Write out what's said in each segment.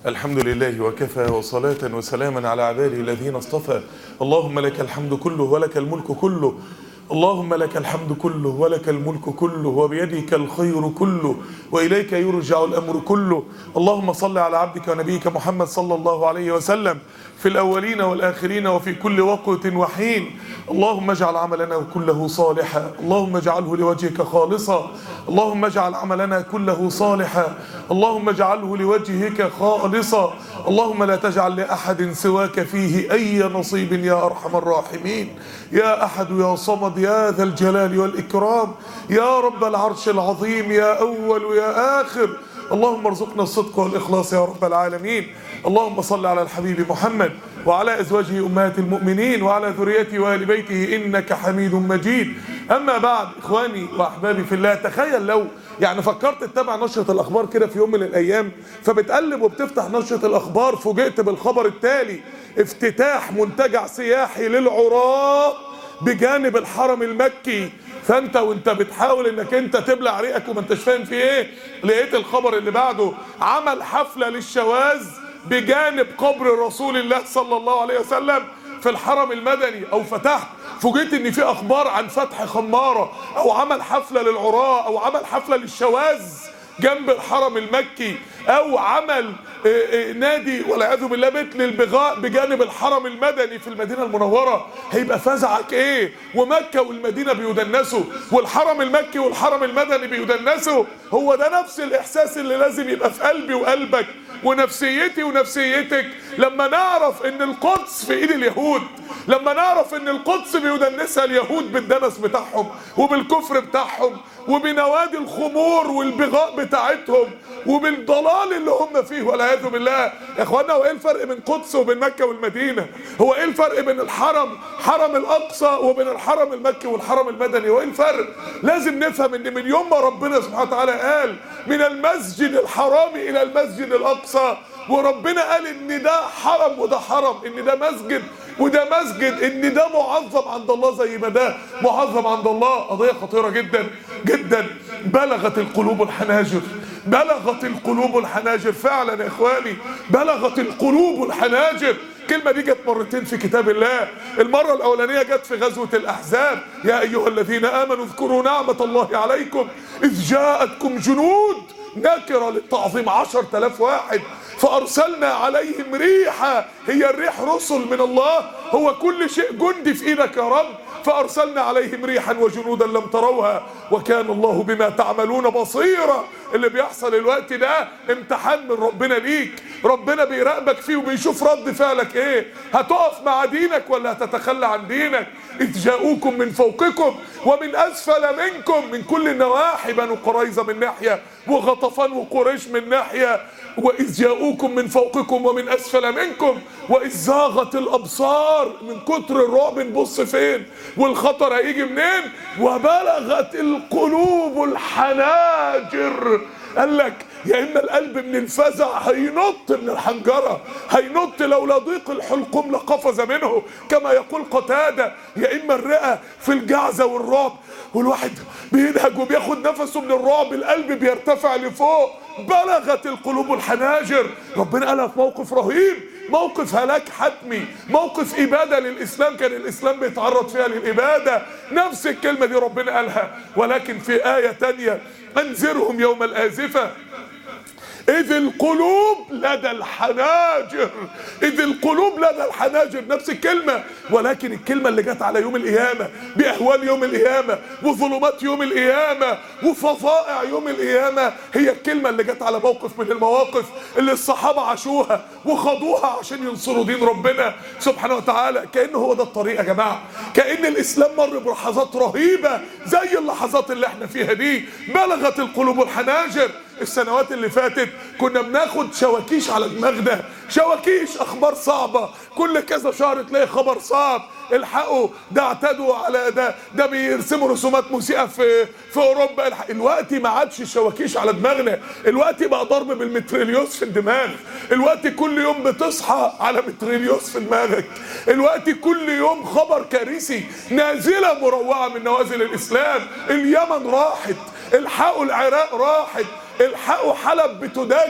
الحمد لله وكفى وصلاة وسلاما على عباده الذين اصطفى اللهم لك الحمد كله ولك الملك كله اللهم لك الحمد كله ولك الملك كله وبيدك الخير كله وإليك يرجع الأمر كله اللهم صل على عبدك ونبيك محمد صلى الله عليه وسلم في الأولين والآخرين وفي كل وقت وحين اللهم اجعل عملنا كله صالحا اللهم اجعله لوجهك خالصا اللهم اجعل عملنا كله صالحا اللهم اجعله لوجهك خالصا اللهم لا تجعل لأحد سواك فيه أي نصيب يا أرحم الراحمين يا أحد يا صمد يا ذا الجلال والإكرام يا رب العرش العظيم يا أول يا آخر اللهم ارزقنا الصدق والإخلاص يا رب العالمين اللهم صل على الحبيب محمد وعلى أزواجه أمهات المؤمنين وعلى ذريته وآل بيته إنك حميد مجيد أما بعد إخواني وأحبابي في الله تخيل لو يعني فكرت تتابع نشرة الأخبار كده في يوم من الأيام فبتقلب وبتفتح نشرة الأخبار فوجئت بالخبر التالي افتتاح منتجع سياحي للعراة بجانب الحرم المكي فانت وانت بتحاول انك انت تبلع ريقك وما انتش فاهم في ايه لقيت الخبر اللي بعده عمل حفله للشواذ بجانب قبر رسول الله صلى الله عليه وسلم في الحرم المدني او فتحت فوجئت ان في اخبار عن فتح خماره او عمل حفله للعراة او عمل حفله للشواذ جنب الحرم المكي او عمل نادي والعياذ بالله بيت للبغاء بجانب الحرم المدني في المدينه المنوره هيبقى فزعك ايه ومكه والمدينه بيدنسوا والحرم المكي والحرم المدني بيدنسوا هو ده نفس الاحساس اللي لازم يبقى في قلبي وقلبك ونفسيتي ونفسيتك لما نعرف ان القدس في ايد اليهود لما نعرف ان القدس بيدنسها اليهود بالدنس بتاعهم وبالكفر بتاعهم وبنوادي الخمور والبغاء بتاعتهم وبالضلال اللي هم فيه والعياذ بالله يا اخوانا هو ايه الفرق بين قدس وبين مكه والمدينه هو ايه الفرق بين الحرم حرم الاقصى وبين الحرم المكي والحرم المدني هو ايه الفرق لازم نفهم ان من يوم ما ربنا سبحانه وتعالى قال من المسجد الحرام الى المسجد الاقصى وربنا قال ان ده حرم وده حرم ان ده مسجد وده مسجد ان ده معظم عند الله زي ما ده معظم عند الله قضيه خطيره جدا جدا بلغت القلوب الحناجر بلغت القلوب الحناجر فعلا يا اخواني بلغت القلوب الحناجر الكلمة دي جت مرتين في كتاب الله المرة الأولانية جت في غزوة الأحزاب يا أيها الذين آمنوا اذكروا نعمة الله عليكم إذ جاءتكم جنود نكرة للتعظيم عشر تلاف واحد فأرسلنا عليهم ريحا هي الريح رسل من الله هو كل شيء جندي في إيدك يا رب فأرسلنا عليهم ريحا وجنودا لم تروها وكان الله بما تعملون بصيرا اللي بيحصل الوقت ده امتحان من ربنا ليك ربنا بيراقبك فيه وبيشوف رد فعلك ايه هتقف مع دينك ولا هتتخلى عن دينك إذ جاءوكم من فوقكم ومن أسفل منكم من كل النواحي بنو قريظة من ناحية وغطفان وقريش من ناحية وإذ جاءوكم من فوقكم ومن أسفل منكم وإذ زاغت الأبصار من كتر الرعب نبص فين والخطر هيجي منين وبلغت القلوب الحناجر قال لك يا اما القلب من الفزع هينط من الحنجره هينط لولا ضيق الحلقوم لقفز منه كما يقول قتاده يا اما الرئه في الجعزه والرعب والواحد بينهج وبياخد نفسه من الرعب القلب بيرتفع لفوق بلغت القلوب الحناجر ربنا قالها في موقف رهيب موقف هلاك حتمي موقف إبادة للإسلام كان الإسلام بيتعرض فيها للإبادة نفس الكلمة دي ربنا قالها ولكن في آية تانية أنذرهم يوم الآزفة إذ القلوب لدى الحناجر إذ القلوب لدى الحناجر نفس الكلمة ولكن الكلمة اللي جت على يوم القيامة بأهوال يوم القيامة وظلمات يوم القيامة وفظائع يوم القيامة هي الكلمة اللي جت على موقف من المواقف اللي الصحابة عاشوها وخضوها عشان ينصروا دين ربنا سبحانه وتعالى كأنه هو ده الطريق يا جماعة كأن الإسلام مر بلحظات رهيبة زي اللحظات اللي احنا فيها دي بلغت القلوب الحناجر السنوات اللي فاتت كنا بناخد شواكيش على دماغنا شواكيش اخبار صعبه كل كذا شهر تلاقي خبر صعب الحقوا ده اعتدوا على ده ده بيرسموا رسومات موسيقى في في اوروبا الحق الوقت ما عادش الشواكيش على دماغنا الوقت بقى ضرب بالمتريليوس في الدماغ الوقت كل يوم بتصحى على متريليوس في دماغك الوقت كل يوم خبر كارثي نازله مروعه من نوازل الاسلام اليمن راحت الحقوا العراق راحت الحقوا حلب بتدك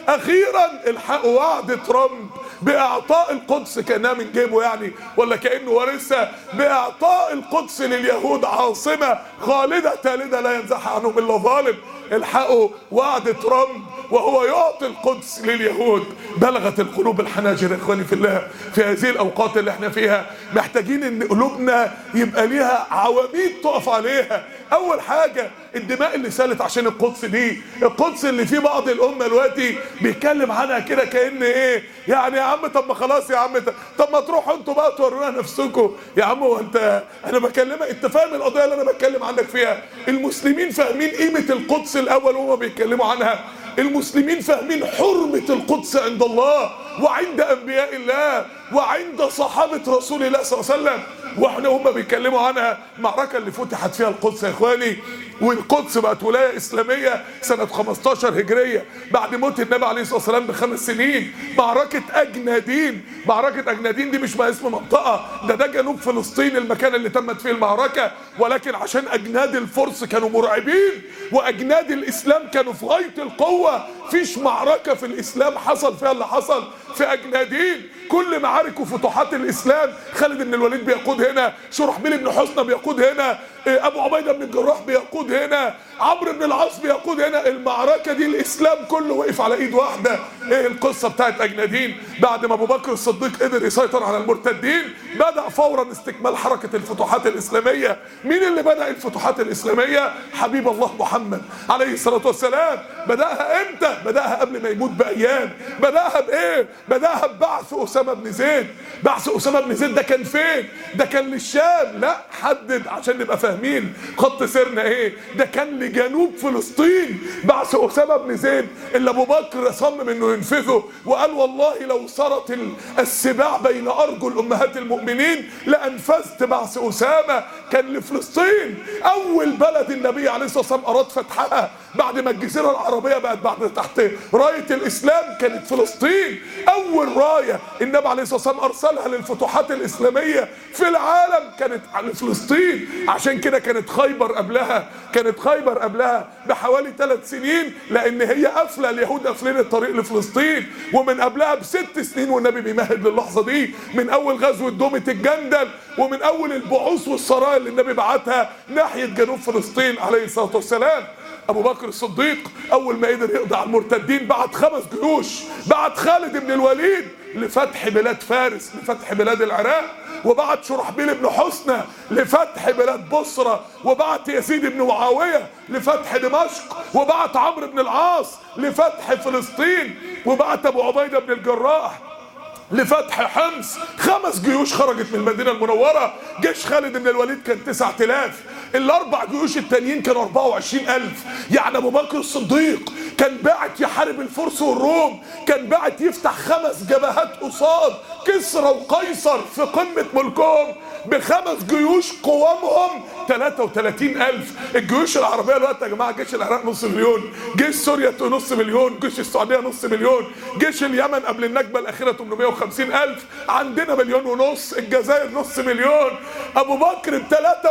اخيرا الحقوا وعد ترامب باعطاء القدس كانها من جيبه يعني ولا كانه ورثها باعطاء القدس لليهود عاصمه خالده تالده لا ينزح عنهم الا ظالم الحقوا وعد ترامب وهو يعطي القدس لليهود بلغت القلوب الحناجر يا اخواني في الله في هذه الاوقات اللي احنا فيها محتاجين ان قلوبنا يبقى ليها عواميد تقف عليها اول حاجه الدماء اللي سالت عشان القدس دي القدس اللي في بعض الامه دلوقتي بيتكلم عنها كده كان ايه يعني يا عم طب ما خلاص يا عم طب ما تروحوا انتوا بقى تورونا نفسكم يا عم هو انت انا بكلمك انت فاهم القضيه اللي انا بتكلم عنك فيها المسلمين فاهمين قيمه القدس الاول وهم بيتكلموا عنها المسلمين فاهمين حرمة القدس عند الله وعند أنبياء الله وعند صحابة رسول الله صلى الله عليه وسلم واحنا هم بيتكلموا عنها المعركة اللي فتحت فيها القدس يا اخواني والقدس بقت ولاية إسلامية سنة 15 هجرية بعد موت النبي عليه الصلاة والسلام بخمس سنين معركة أجنادين معركة أجنادين دي مش بقى اسم منطقة ده ده جنوب فلسطين المكان اللي تمت فيه المعركة ولكن عشان أجناد الفرس كانوا مرعبين وأجناد الإسلام كانوا في غاية القوة فيش معركة في الإسلام حصل فيها اللي حصل في أجنادين كل معارك وفتوحات الإسلام خالد بن الوليد بيقود هنا شرحبيل بن حسنى بيقود هنا ابو عبيده بن الجراح بيقود هنا عمرو بن العاص بيقود هنا المعركه دي الاسلام كله وقف على ايد واحده ايه القصه بتاعت اجنادين بعد ما ابو بكر الصديق قدر يسيطر على المرتدين بدا فورا استكمال حركه الفتوحات الاسلاميه مين اللي بدا الفتوحات الاسلاميه حبيب الله محمد عليه الصلاه والسلام بداها امتى بداها قبل ما يموت بايام بداها بايه بداها ببعث اسامه بن زيد بعث اسامه بن زيد ده كان فين ده كان للشام لا حدد عشان نبقى فاهمين خط سيرنا ايه ده كان لجنوب فلسطين بعث اسامه بن زيد اللي ابو بكر صمم انه ينفذه وقال والله لو صارت السباع بين ارجل امهات المؤمنين لانفذت بعث اسامه كان لفلسطين اول بلد النبي عليه الصلاه والسلام اراد فتحها بعد ما الجزيره العربيه بقت بعد تحت رايه الاسلام كانت فلسطين اول رايه النبي عليه الصلاه والسلام ارسلها للفتوحات الاسلاميه في العالم كانت على فلسطين عشان كده كانت خيبر قبلها كانت خيبر قبلها بحوالي ثلاث سنين لان هي قافله اليهود قافلين الطريق لفلسطين ومن قبلها بست سنين والنبي بيمهد للحظه دي من اول غزوه دومه الجندل ومن اول البعوث والسرايا اللي النبي بعتها ناحيه جنوب فلسطين عليه الصلاه والسلام ابو بكر الصديق اول ما قدر يقضي على المرتدين بعت خمس جيوش بعت خالد بن الوليد لفتح بلاد فارس لفتح بلاد العراق وبعت شرحبيل بن حسنى لفتح بلاد بصرة وبعت يزيد بن معاوية لفتح دمشق وبعت عمرو بن العاص لفتح فلسطين وبعت ابو عبيدة بن الجراح لفتح حمص خمس جيوش خرجت من المدينة المنورة جيش خالد بن الوليد كان 9000 الاربع جيوش التانيين كانوا 24000 يعني ابو بكر الصديق كان باعت يحارب الفرس والروم كان باعت يفتح خمس جبهات قصاد كسرى وقيصر في قمة ملكهم بخمس جيوش قوامهم 33000 الجيوش العربية دلوقتي يا جماعة جيش العراق نص مليون جيش سوريا نص مليون جيش السعودية نص مليون جيش اليمن قبل النكبة الأخيرة 850000 عندنا مليون ونص الجزائر نص مليون أبو بكر ب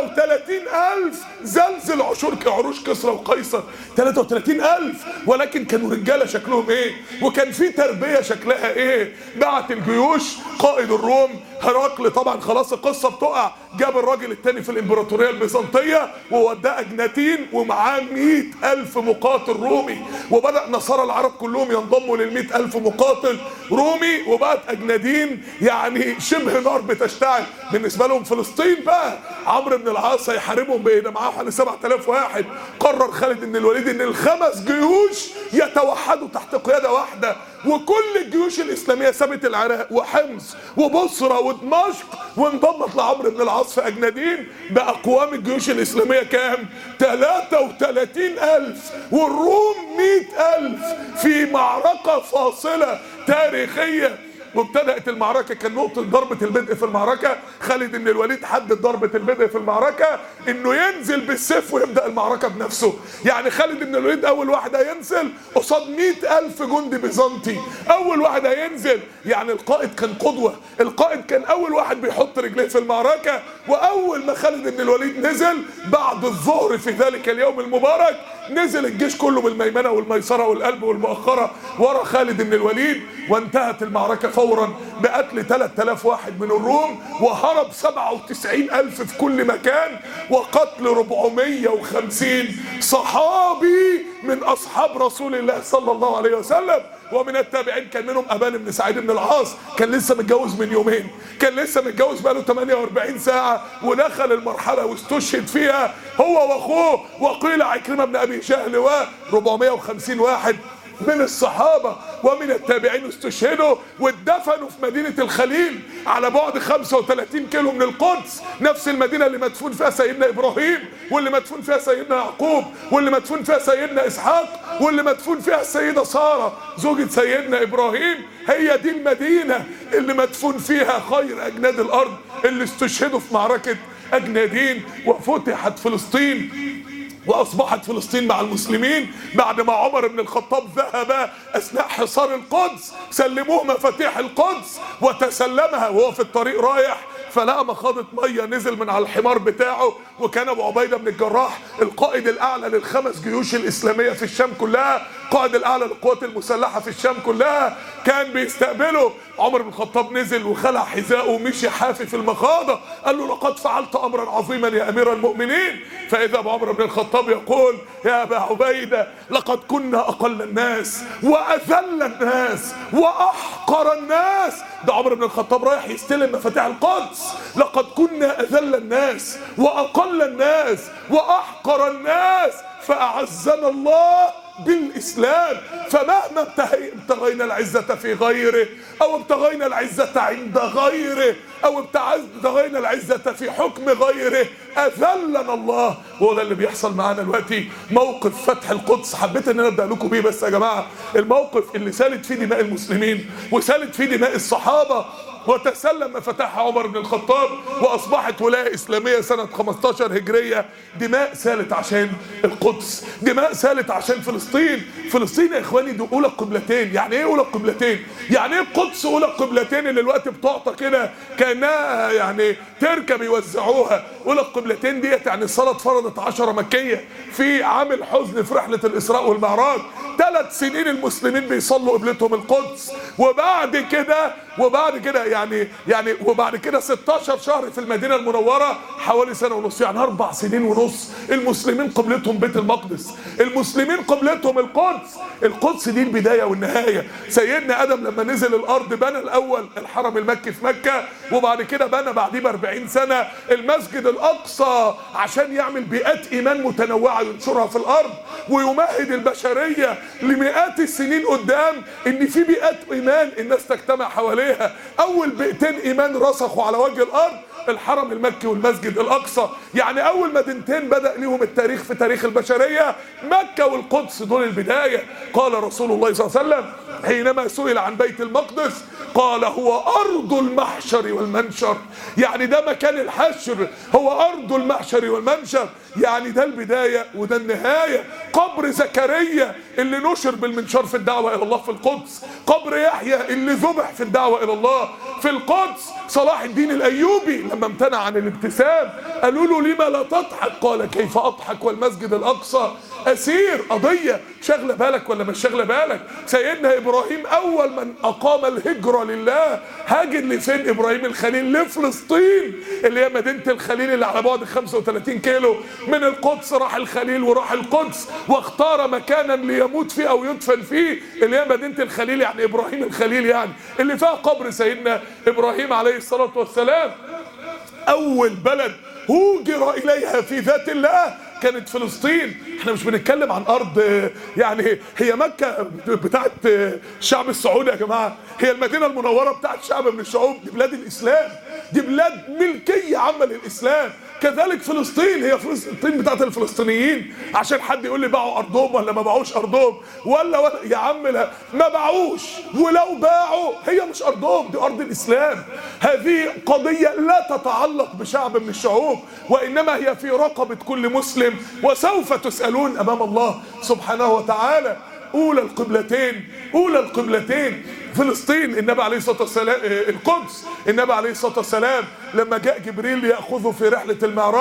33000 زلزل عشور عروش كسرى وقيصر 33000 ولكن كانوا رجالة شكلهم ايه وكان في تربية شكلها ايه بعت الجيوش قائد الروم هرقل طبعا خلاص القصة بتقع جاب الراجل التاني في الامبراطورية البيزنطية ووداه اجناتين ومعاه مئة ألف مقاتل رومي وبدأ نصارى العرب كلهم ينضموا للمئة ألف مقاتل رومي وبقت أجنادين يعني شبه نار بتشتعل بالنسبة لهم فلسطين بقى عمرو بن العاص هيحاربهم بإيه ده معاه حوالي 7000 واحد قرر خالد بن الوليد ان الخمس جيوش يتوحدوا تحت قيادة واحدة وكل الجيوش الإسلامية سابت العراق وحمص وبصرة ودمشق وانضمت لعمرو بن العاص في أجنادين بأقوام الجيوش الإسلامية كام؟ 33 ألف والروم 100 ألف في معركة فاصلة تاريخية وابتدأت المعركة كان نقطة ضربة البدء في المعركة خالد بن الوليد حدد ضربة البدء في المعركة انه ينزل بالسيف ويبدأ المعركة بنفسه يعني خالد بن الوليد اول واحد هينزل قصاد مئة الف جندي بيزنطي اول واحد هينزل يعني القائد كان قدوة القائد كان اول واحد بيحط رجليه في المعركة واول ما خالد بن الوليد نزل بعد الظهر في ذلك اليوم المبارك نزل الجيش كله بالميمنة والميسرة والقلب والمؤخرة ورا خالد بن الوليد وانتهت المعركة فورا بقتل 3000 واحد من الروم وهرب 97 ألف في كل مكان وقتل 450 صحابي من أصحاب رسول الله صلى الله عليه وسلم ومن التابعين كان منهم ابان بن سعيد بن العاص كان لسه متجوز من يومين كان لسه متجوز بقاله 48 ساعه ودخل المرحله واستشهد فيها هو واخوه وقيل عكرمه بن ابي جهل و 450 واحد من الصحابة ومن التابعين استشهدوا واتدفنوا في مدينة الخليل على بعد 35 كيلو من القدس نفس المدينة اللي مدفون فيها سيدنا إبراهيم واللي مدفون فيها سيدنا يعقوب واللي مدفون فيها سيدنا إسحاق واللي مدفون فيها السيدة سارة زوجة سيدنا إبراهيم هي دي المدينة اللي مدفون فيها خير أجناد الأرض اللي استشهدوا في معركة أجنادين وفتحت فلسطين واصبحت فلسطين مع المسلمين بعد ما عمر بن الخطاب ذهب اثناء حصار القدس سلموه مفاتيح القدس وتسلمها وهو في الطريق رايح فلقى مخاضة مية نزل من على الحمار بتاعه وكان ابو عبيدة بن الجراح القائد الاعلى للخمس جيوش الاسلامية في الشام كلها قائد الاعلى للقوات المسلحة في الشام كلها كان بيستقبله عمر بن الخطاب نزل وخلع حذاءه ومشي حافي في المخاضة قال له لقد فعلت امرا عظيما يا امير المؤمنين فاذا ابو عمرو بن الخطاب يقول يا ابا عبيدة لقد كنا اقل الناس واذل الناس واحقر الناس ده عمر بن الخطاب رايح يستلم مفاتيح القدس لقد كنا اذل الناس واقل الناس واحقر الناس فاعزنا الله بالاسلام فمهما ابتهي- ابتغينا العزه في غيره او ابتغينا العزه عند غيره او ابتعز- ابتغينا العزه في حكم غيره اذلنا الله وهو ده اللي بيحصل معانا دلوقتي موقف فتح القدس حبيت ان انا ابدا لكم بيه بس يا جماعه الموقف اللي سالت فيه دماء المسلمين وسالت فيه دماء الصحابه وتسلم مفاتيح عمر بن الخطاب واصبحت ولايه اسلاميه سنه 15 هجريه دماء سالت عشان القدس دماء سالت عشان فلسطين فلسطين يا اخواني دي اولى القبلتين يعني ايه اولى القبلتين يعني ايه القدس اولى القبلتين اللي الوقت بتعطى كده كانها يعني تركه بيوزعوها اولى القبلتين ديت يعني الصلاه اتفرضت 10 مكيه في عام الحزن في رحله الاسراء والمعراج ثلاث سنين المسلمين بيصلوا قبلتهم القدس وبعد كده وبعد كده يعني يعني وبعد كده 16 شهر في المدينه المنوره حوالي سنه ونص يعني اربع سنين ونص المسلمين قبلتهم بيت المقدس المسلمين قبلتهم القدس القدس دي البدايه والنهايه سيدنا ادم لما نزل الارض بنى الاول الحرم المكي في مكه وبعد كده بنى بعديه ب 40 سنه المسجد الاقصى عشان يعمل بيئات ايمان متنوعه ينشرها في الارض ويمهد البشريه لمئات السنين قدام ان في بيئات ايمان الناس تجتمع حواليها اول بيئتين ايمان رسخوا على وجه الارض الحرم المكي والمسجد الاقصى يعني اول مدينتين بدا ليهم التاريخ في تاريخ البشريه مكه والقدس دول البدايه قال رسول الله صلى الله عليه وسلم حينما سئل عن بيت المقدس قال هو ارض المحشر والمنشر يعني ده مكان الحشر هو ارض المحشر والمنشر يعني ده البدايه وده النهايه قبر زكريا اللي نشر بالمنشار في الدعوه الى الله في القدس قبر يحيى اللي ذبح في الدعوه الى الله في القدس صلاح الدين الايوبي لما امتنع عن الابتسام قالوا له لما لا تضحك قال كيف اضحك والمسجد الاقصى اسير قضيه شغله بالك ولا مش شغله بالك سيدنا ابراهيم اول من اقام الهجره لله هاجر لفين ابراهيم الخليل لفلسطين اللي هي مدينه الخليل اللي على بعد 35 كيلو من القدس راح الخليل وراح القدس واختار مكانا ليموت فيه او يدفن فيه اللي هي مدينه الخليل يعني ابراهيم الخليل يعني اللي فيها قبر سيدنا ابراهيم عليه الصلاه والسلام اول بلد هوجر اليها في ذات الله كانت فلسطين احنا مش بنتكلم عن ارض آه، يعني هي مكة بتاعت آه، الشعب السعودي يا جماعة هي المدينة المنورة بتاعت شعب من الشعوب دي بلاد الاسلام دي بلاد ملكية عامة للاسلام كذلك فلسطين هي فلسطين بتاعت الفلسطينيين عشان حد يقول لي باعوا ارضهم ولا ما باعوش ارضهم ولا ولا يا عم لا ما باعوش ولو باعوا هي مش ارضهم دي ارض الاسلام هذه قضيه لا تتعلق بشعب من الشعوب وانما هي في رقبه كل مسلم وسوف تسالون امام الله سبحانه وتعالى اولى القبلتين اولى القبلتين فلسطين النبي عليه الصلاه والسلام آه، القدس النبي عليه الصلاه والسلام لما جاء جبريل ياخذه في رحله المعراج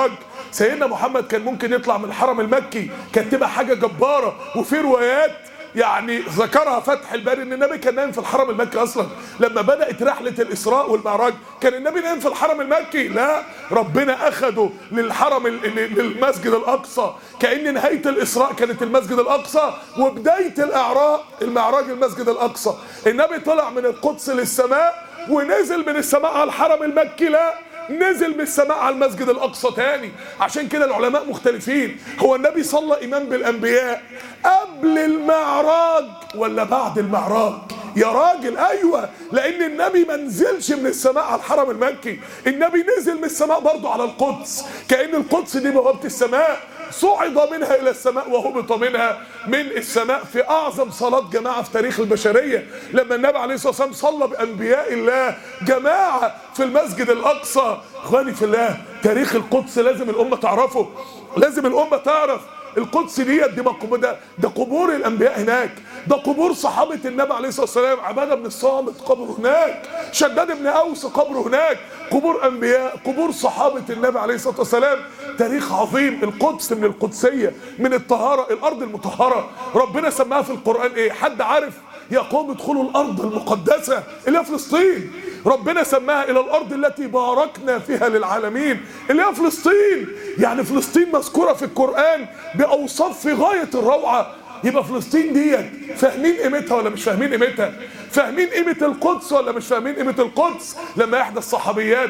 سيدنا محمد كان ممكن يطلع من الحرم المكي كانت تبقى حاجه جباره وفي روايات يعني ذكرها فتح الباري ان النبي كان نايم في الحرم المكي اصلا لما بدات رحله الاسراء والمعراج كان النبي نايم في الحرم المكي لا ربنا اخده للحرم ال- ال- للمسجد الاقصى كان نهايه الاسراء كانت المسجد الاقصى وبدايه الاعراء المعراج المسجد الاقصى النبي طلع من القدس للسماء ونزل من السماء على الحرم المكي لا نزل من السماء على المسجد الاقصى تاني عشان كده العلماء مختلفين هو النبي صلى امام بالانبياء قبل المعراج ولا بعد المعراج يا راجل ايوه لان النبي ما نزلش من السماء على الحرم المكي النبي نزل من السماء برضه على القدس كان القدس دي بوابه السماء صعد منها الى السماء وهبط منها من السماء في اعظم صلاه جماعه في تاريخ البشريه لما النبي عليه الصلاه والسلام صلى بانبياء الله جماعه في المسجد الاقصى اخواني في الله تاريخ القدس لازم الامه تعرفه لازم الامه تعرف القدس ديت دي مقب- ده, ده قبور الانبياء هناك ده قبور صحابه النبي عليه الصلاه والسلام عباده بن الصامت قبره هناك شداد بن اوس قبره هناك قبور انبياء قبور صحابه النبي عليه الصلاه والسلام تاريخ عظيم القدس من القدسيه من الطهاره الارض المطهره ربنا سماها في القران ايه حد عارف يا قوم ادخلوا الارض المقدسه اللي هي فلسطين ربنا سماها الى الارض التي باركنا فيها للعالمين اللي هي فلسطين يعني فلسطين مذكوره في القران باوصاف في غايه الروعه يبقى فلسطين ديت فاهمين قيمتها ولا مش فاهمين قيمتها فاهمين قيمه القدس ولا مش فاهمين قيمه القدس لما احدى الصحابيات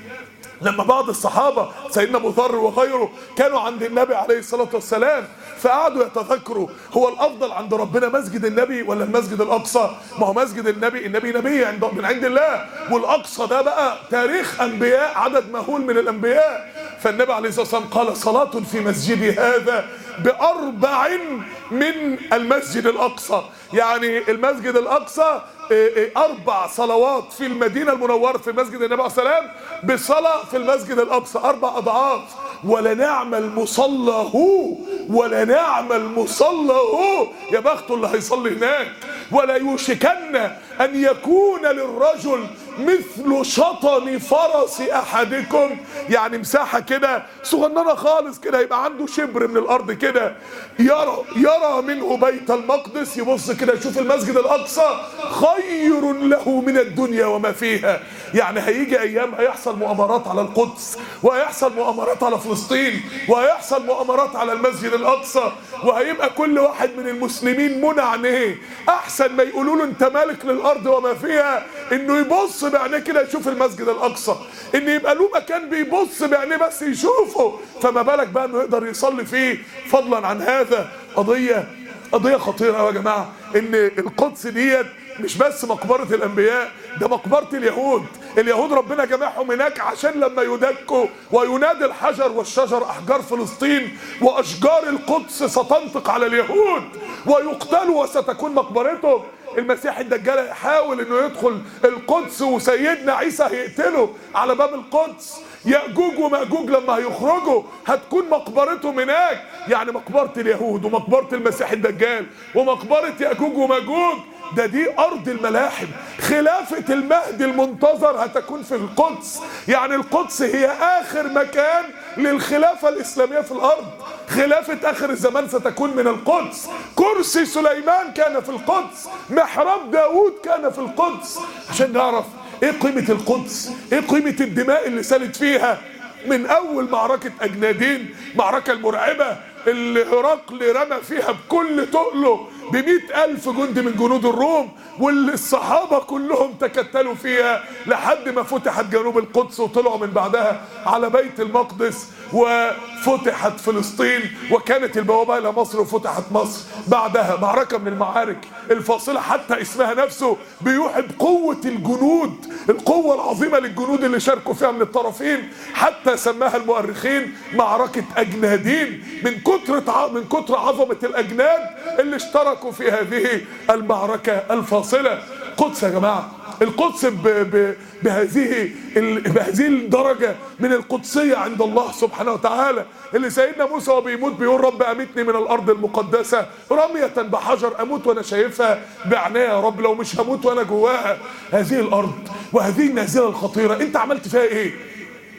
لما بعض الصحابة سيدنا أبو ذر وغيره كانوا عند النبي عليه الصلاة والسلام فقعدوا يتذكروا هو الأفضل عند ربنا مسجد النبي ولا المسجد الأقصى ما هو مسجد النبي النبي نبي عند من عند الله والأقصى ده بقى تاريخ أنبياء عدد مهول من الأنبياء فالنبي عليه الصلاة والسلام قال صلاة في مسجدي هذا بأربع من المسجد الأقصى يعني المسجد الأقصى إيه إيه أربع صلوات في المدينة المنورة في مسجد النبي عليه الصلاة والسلام بصلاة في المسجد الأقصى أربع أضعاف ولا نعمل مصلى هو ولا نعمل مصلى هو يا بخته اللي هيصلي هناك ولا يوشكن أن يكون للرجل مثل شطن فرس أحدكم يعني مساحة كده صغننة خالص كده يبقى عنده شبر من الأرض كده يرى يرى منه بيت المقدس يبص كده يشوف المسجد الأقصى خير له من الدنيا وما فيها يعني هيجي أيام هيحصل مؤامرات على القدس وهيحصل مؤامرات على فلسطين وهيحصل مؤامرات على المسجد الأقصى وهيبقى كل واحد من المسلمين منع عن ايه احسن ما يقولوا له انت مالك للارض وما فيها انه يبص بعينيه كده يشوف المسجد الاقصى ان يبقى له مكان بيبص بعينيه بس يشوفه فما بالك بقى انه يقدر يصلي فيه فضلا عن هذا قضيه قضيه خطيره قوي يا جماعه ان القدس ديت مش بس مقبرة الأنبياء ده مقبرة اليهود اليهود ربنا جمعهم هناك عشان لما يدكوا وينادي الحجر والشجر أحجار فلسطين وأشجار القدس ستنطق على اليهود ويقتلوا وستكون مقبرتهم المسيح الدجال يحاول انه يدخل القدس وسيدنا عيسى هيقتله على باب القدس يأجوج ومأجوج لما هيخرجوا هتكون مقبرتهم هناك يعني مقبرة اليهود ومقبرة المسيح الدجال ومقبرة يأجوج ومأجوج ده دي أرض الملاحم خلافة المهدي المنتظر هتكون في القدس يعني القدس هي آخر مكان للخلافة الإسلامية في الأرض خلافة آخر الزمان ستكون من القدس كرسي سليمان كان في القدس محراب داود كان في القدس عشان نعرف ايه قيمة القدس ايه قيمة الدماء اللي سالت فيها من اول معركة اجنادين معركة المرعبة اللي هرقل رمى فيها بكل تقله بمئة ألف جند من جنود الروم واللي الصحابة كلهم تكتلوا فيها لحد ما فتحت جنوب القدس وطلعوا من بعدها على بيت المقدس وفتحت فلسطين وكانت البوابة إلى مصر وفتحت مصر بعدها معركة من المعارك الفاصلة حتى اسمها نفسه بيوحي بقوة الجنود القوة العظيمة للجنود اللي شاركوا فيها من الطرفين حتى سماها المؤرخين معركة أجنادين من كتر من كتر عظمة الأجناد اللي اشتركوا في هذه المعركة الفاصلة قدس يا جماعة القدس ب ب بهذه ال بهذه الدرجة من القدسية عند الله سبحانه وتعالى اللي سيدنا موسى وهو بيموت بيقول رب أمتني من الأرض المقدسة رمية بحجر أموت وأنا شايفها بعناية يا رب لو مش هموت وأنا جواها هذه الأرض وهذه النازلة الخطيرة أنت عملت فيها إيه؟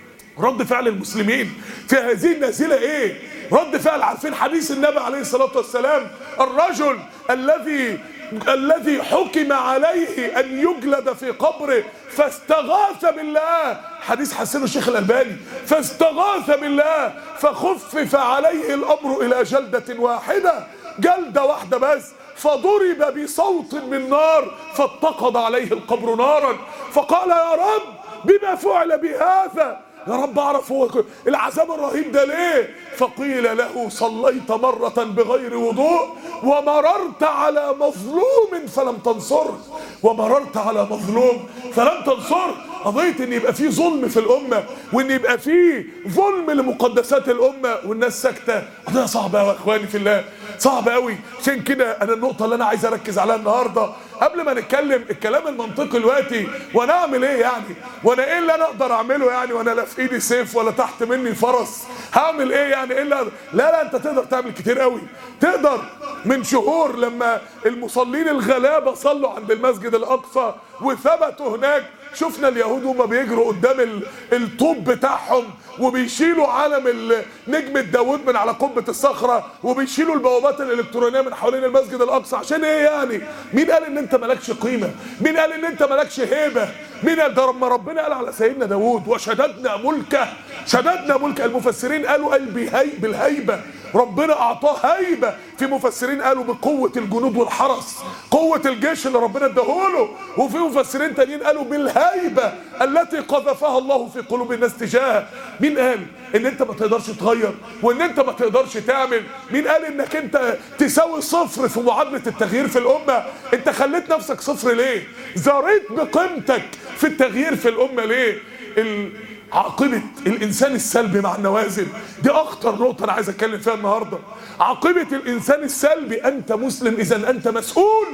رد فعل المسلمين في هذه النازله ايه رد فعل عارفين حديث النبي عليه الصلاه والسلام الرجل الذي الذي حكم عليه ان يجلد في قبره فاستغاث بالله حديث حسنه الشيخ الالباني فاستغاث بالله فخفف عليه الامر الى جلده واحده جلده واحده بس فضرب بصوت من نار فاتقض عليه القبر نارا فقال يا رب بما فعل بهذا يا رب اعرف هو العذاب الرهيب ده ليه فقيل له صليت مرة بغير وضوء ومررت على مظلوم فلم تنصره ومررت على مظلوم فلم تنصره قضية ان يبقى فيه ظلم في الامة وان يبقى فيه ظلم لمقدسات الامة والناس ساكتة قضية صعبة قوي يا اخواني في الله صعبة قوي عشان كده انا النقطة اللي انا عايز اركز عليها النهاردة قبل ما نتكلم الكلام المنطقي دلوقتي وانا اعمل ايه يعني وانا ايه اللي انا اقدر اعمله يعني وانا لا في ايدي سيف ولا تحت مني فرس هعمل ايه يعني ايه اللي لا لا انت تقدر تعمل كتير قوي تقدر من شهور لما المصلين الغلابه صلوا عند المسجد الاقصى وثبتوا هناك شفنا اليهود وهم بيجروا قدام ال- الطوب بتاعهم وبيشيلوا علم ال- نجمة داوود من على قبة الصخرة وبيشيلوا البوابات الإلكترونية من حوالين المسجد الأقصى عشان إيه يعني؟ مين قال إن أنت مالكش قيمة؟ مين قال إن أنت مالكش هيبة؟ مين قال ده لما ربنا قال على سيدنا داوود وشددنا ملكه شددنا ملك المفسرين قالوا قال بهي بالهيبة ربنا أعطاه هيبة في مفسرين قالوا بقوة الجنود والحرس قوة الجيش اللي ربنا اداهوله وفي مفسرين تانيين قالوا بالهيبة التي قذفها الله في قلوب الناس تجاهه مين قال ان انت ما تقدرش تغير وان انت ما تقدرش تعمل مين قال انك انت تساوي صفر في معادلة التغيير في الامة انت خليت نفسك صفر ليه زريت بقيمتك في التغيير في الامة ليه ال... عاقبة الإنسان السلبي مع النوازل دي أخطر نقطة أنا عايز أتكلم فيها النهاردة عاقبة الإنسان السلبي أنت مسلم إذا أنت مسؤول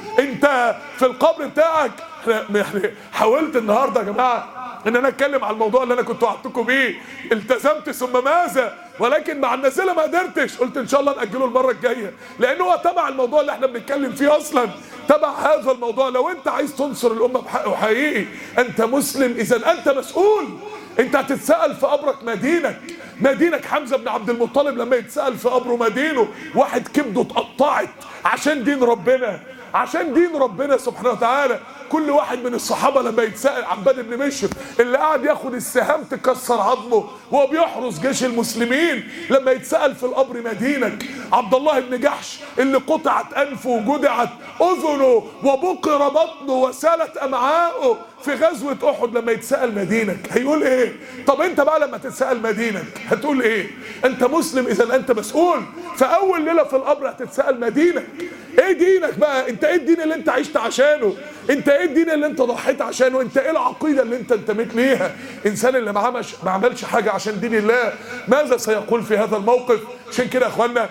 أنت في القبر بتاعك إحنا- يعني حاولت النهاردة يا جماعة ان انا اتكلم على الموضوع اللي انا كنت وعدتكم بيه التزمت ثم ماذا ولكن مع النازله ما قدرتش قلت ان شاء الله ناجله المره الجايه لان هو تبع الموضوع اللي احنا بنتكلم فيه اصلا تبع هذا الموضوع لو انت عايز تنصر الامه بحق وحقيقي انت مسلم اذا انت مسؤول انت هتتسال في قبرك ما دينك ما دينك حمزه بن عبد المطلب لما يتسال في قبره ما دينه واحد كبده اتقطعت عشان دين ربنا عشان دين ربنا سبحانه وتعالى كل واحد من الصحابة لما يتسأل عباد بن مشر اللي قاعد ياخد السهام تكسر عظمه وهو بيحرس جيش المسلمين لما يتسأل في القبر مدينك عبد الله بن جحش اللي قطعت أنفه وجدعت أذنه وبقر بطنه وسالت أمعاؤه في غزوة أحد لما يتسأل مدينك هيقول إيه؟ طب أنت بقى لما تتسأل مدينك هتقول إيه؟ أنت مسلم إذا أنت مسؤول فأول ليلة في القبر هتتسأل مدينك إيه دينك بقى؟ أنت إيه الدين اللي أنت عشت عشانه؟ أنت إيه الدين اللي أنت ضحيت عشانه؟ أنت إيه العقيدة اللي أنت انتميت ليها؟ إنسان اللي ما عملش ما عملش حاجة عشان دين الله ماذا سيقول في هذا الموقف؟ عشان كده يا إخوانا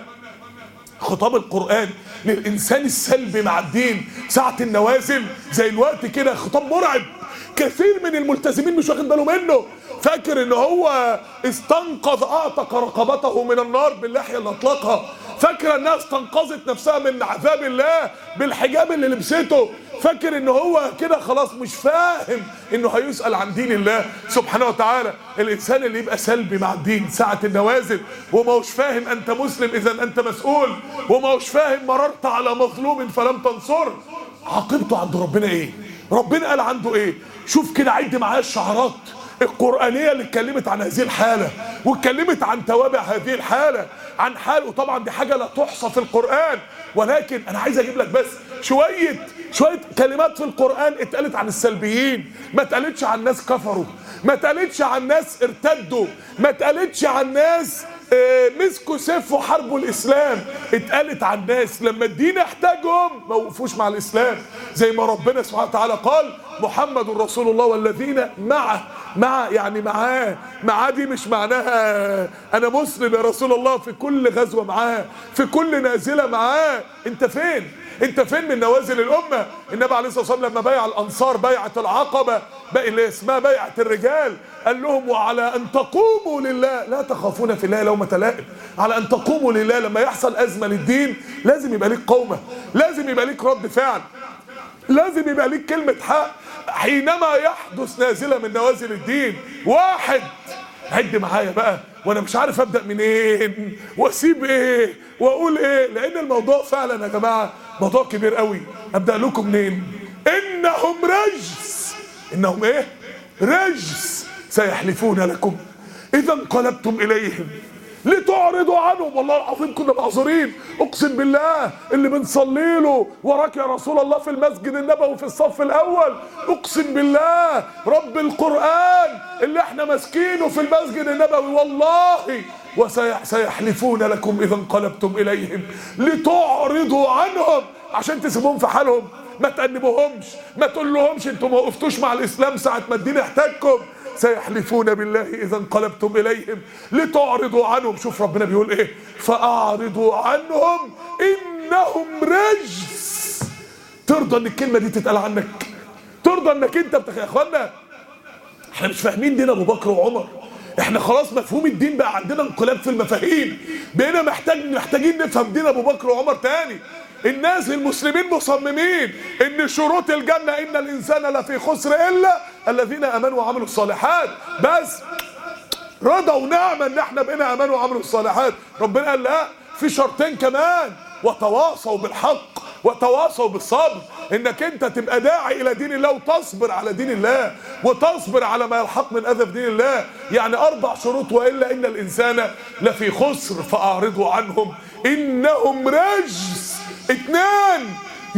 خطاب القرآن للإنسان السلبي مع الدين ساعة النوازل زي الوقت كده خطاب مرعب كثير من الملتزمين مش واخد باله منه فاكر ان هو استنقذ اعتق رقبته من النار باللحيه اللي اطلقها فاكر انها استنقذت نفسها من عذاب الله بالحجاب اللي لبسته فاكر ان هو كده خلاص مش فاهم انه هيسال عن دين الله سبحانه وتعالى الانسان اللي يبقى سلبي مع الدين ساعه النوازل وما هوش فاهم انت مسلم اذا انت مسؤول وما هوش فاهم مررت على مظلوم فلم تنصر عاقبته عند ربنا ايه ربنا قال عنده ايه شوف كده عد معايا الشعارات القرآنية اللي اتكلمت عن هذه الحالة واتكلمت عن توابع هذه الحالة عن حال وطبعا دي حاجة لا تحصى في القرآن ولكن أنا عايز أجيب لك بس شوية شوية كلمات في القرآن اتقالت عن السلبيين ما اتقالتش عن ناس كفروا ما اتقالتش عن ناس ارتدوا ما اتقالتش عن ناس آه، مسكوا سيف وحاربوا الاسلام اتقالت عن ناس لما الدين احتاجهم ما وقفوش مع الاسلام زي ما ربنا سبحانه وتعالى قال محمد رسول الله والذين معه مع يعني معاه معاه دي مش معناها انا مسلم يا رسول الله في كل غزوه معاه في كل نازله معاه انت فين انت فين من نوازل الامه النبي عليه الصلاه والسلام لما بايع الانصار بيعه العقبه بقى اللي اسمها بيعه الرجال قال لهم وعلى ان تقوموا لله لا تخافون في الله لومه لائم على ان تقوموا لله لما يحصل ازمه للدين لازم يبقى ليك قومه لازم يبقى ليك رد فعل لازم يبقى ليك كلمة حق حينما يحدث نازلة من نوازل الدين واحد عد معايا بقى وانا مش عارف ابدا منين واسيب ايه واقول ايه لان الموضوع فعلا يا جماعه موضوع كبير قوي ابدا لكم منين انهم رجس انهم ايه رجس سيحلفون لكم اذا انقلبتم اليهم لتعرضوا عنهم والله العظيم كنا معذورين اقسم بالله اللي بنصلي له وراك يا رسول الله في المسجد النبوي في الصف الاول اقسم بالله رب القران اللي احنا ماسكينه في المسجد النبوي والله وسيحلفون لكم اذا انقلبتم اليهم لتعرضوا عنهم عشان تسيبوهم في حالهم ما تأنبوهمش ما تقول لهمش انتوا ما وقفتوش مع الاسلام ساعه ما الدين احتاجكم سيحلفون بالله اذا انقلبتم اليهم لتعرضوا عنهم شوف ربنا بيقول ايه فاعرضوا عنهم انهم رجس ترضى ان الكلمه دي تتقال عنك ترضى انك انت بتخ... يا اخوانا احنا مش فاهمين دين ابو بكر وعمر احنا خلاص مفهوم الدين بقى عندنا انقلاب في المفاهيم بقينا محتاج محتاجين نفهم دين ابو بكر وعمر تاني الناس المسلمين مصممين ان شروط الجنة ان الانسان لفي خسر الا الذين امنوا وعملوا الصالحات بس رضا ونعمة ان احنا بقينا امنوا وعملوا الصالحات ربنا قال لا في شرطين كمان وتواصوا بالحق وتواصوا بالصبر انك انت تبقى داعي الى دين الله وتصبر على دين الله وتصبر على ما يلحق من اذى في دين الله يعني اربع شروط والا ان الانسان لفي خسر فاعرضوا عنهم انهم رجس اثنان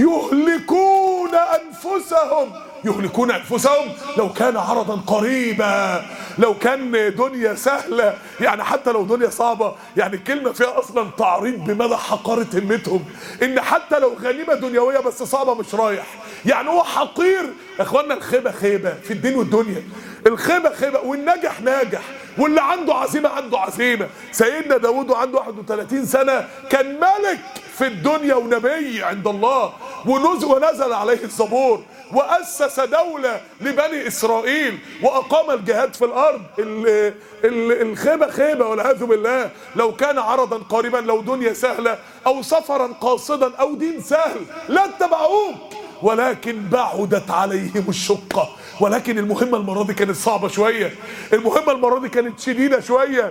يهلكون انفسهم يهلكون انفسهم لو كان عرضا قريبا لو كان دنيا سهله يعني حتى لو دنيا صعبه يعني الكلمه فيها اصلا تعريض بمدى حقاره همتهم ان حتى لو غنيمه دنيويه بس صعبه مش رايح يعني هو حقير يا اخوانا الخيبه خيبه في الدين والدنيا الخيبه خيبه والنجح ناجح واللي عنده عزيمه عنده عزيمه سيدنا داود عنده 31 سنه كان ملك في الدنيا ونبي عند الله ونزل ونزل عليه الزبور وأسس دولة لبني إسرائيل وأقام الجهاد في الأرض ال- ال- الخيبة خيبة والعياذ بالله لو كان عرضا قريبا لو دنيا سهلة أو سفرا قاصدا أو دين سهل لا اتبعوك ولكن بعدت عليهم الشقة ولكن المهمة المرة دي كانت صعبة شوية المهمة المرة دي كانت شديدة شوية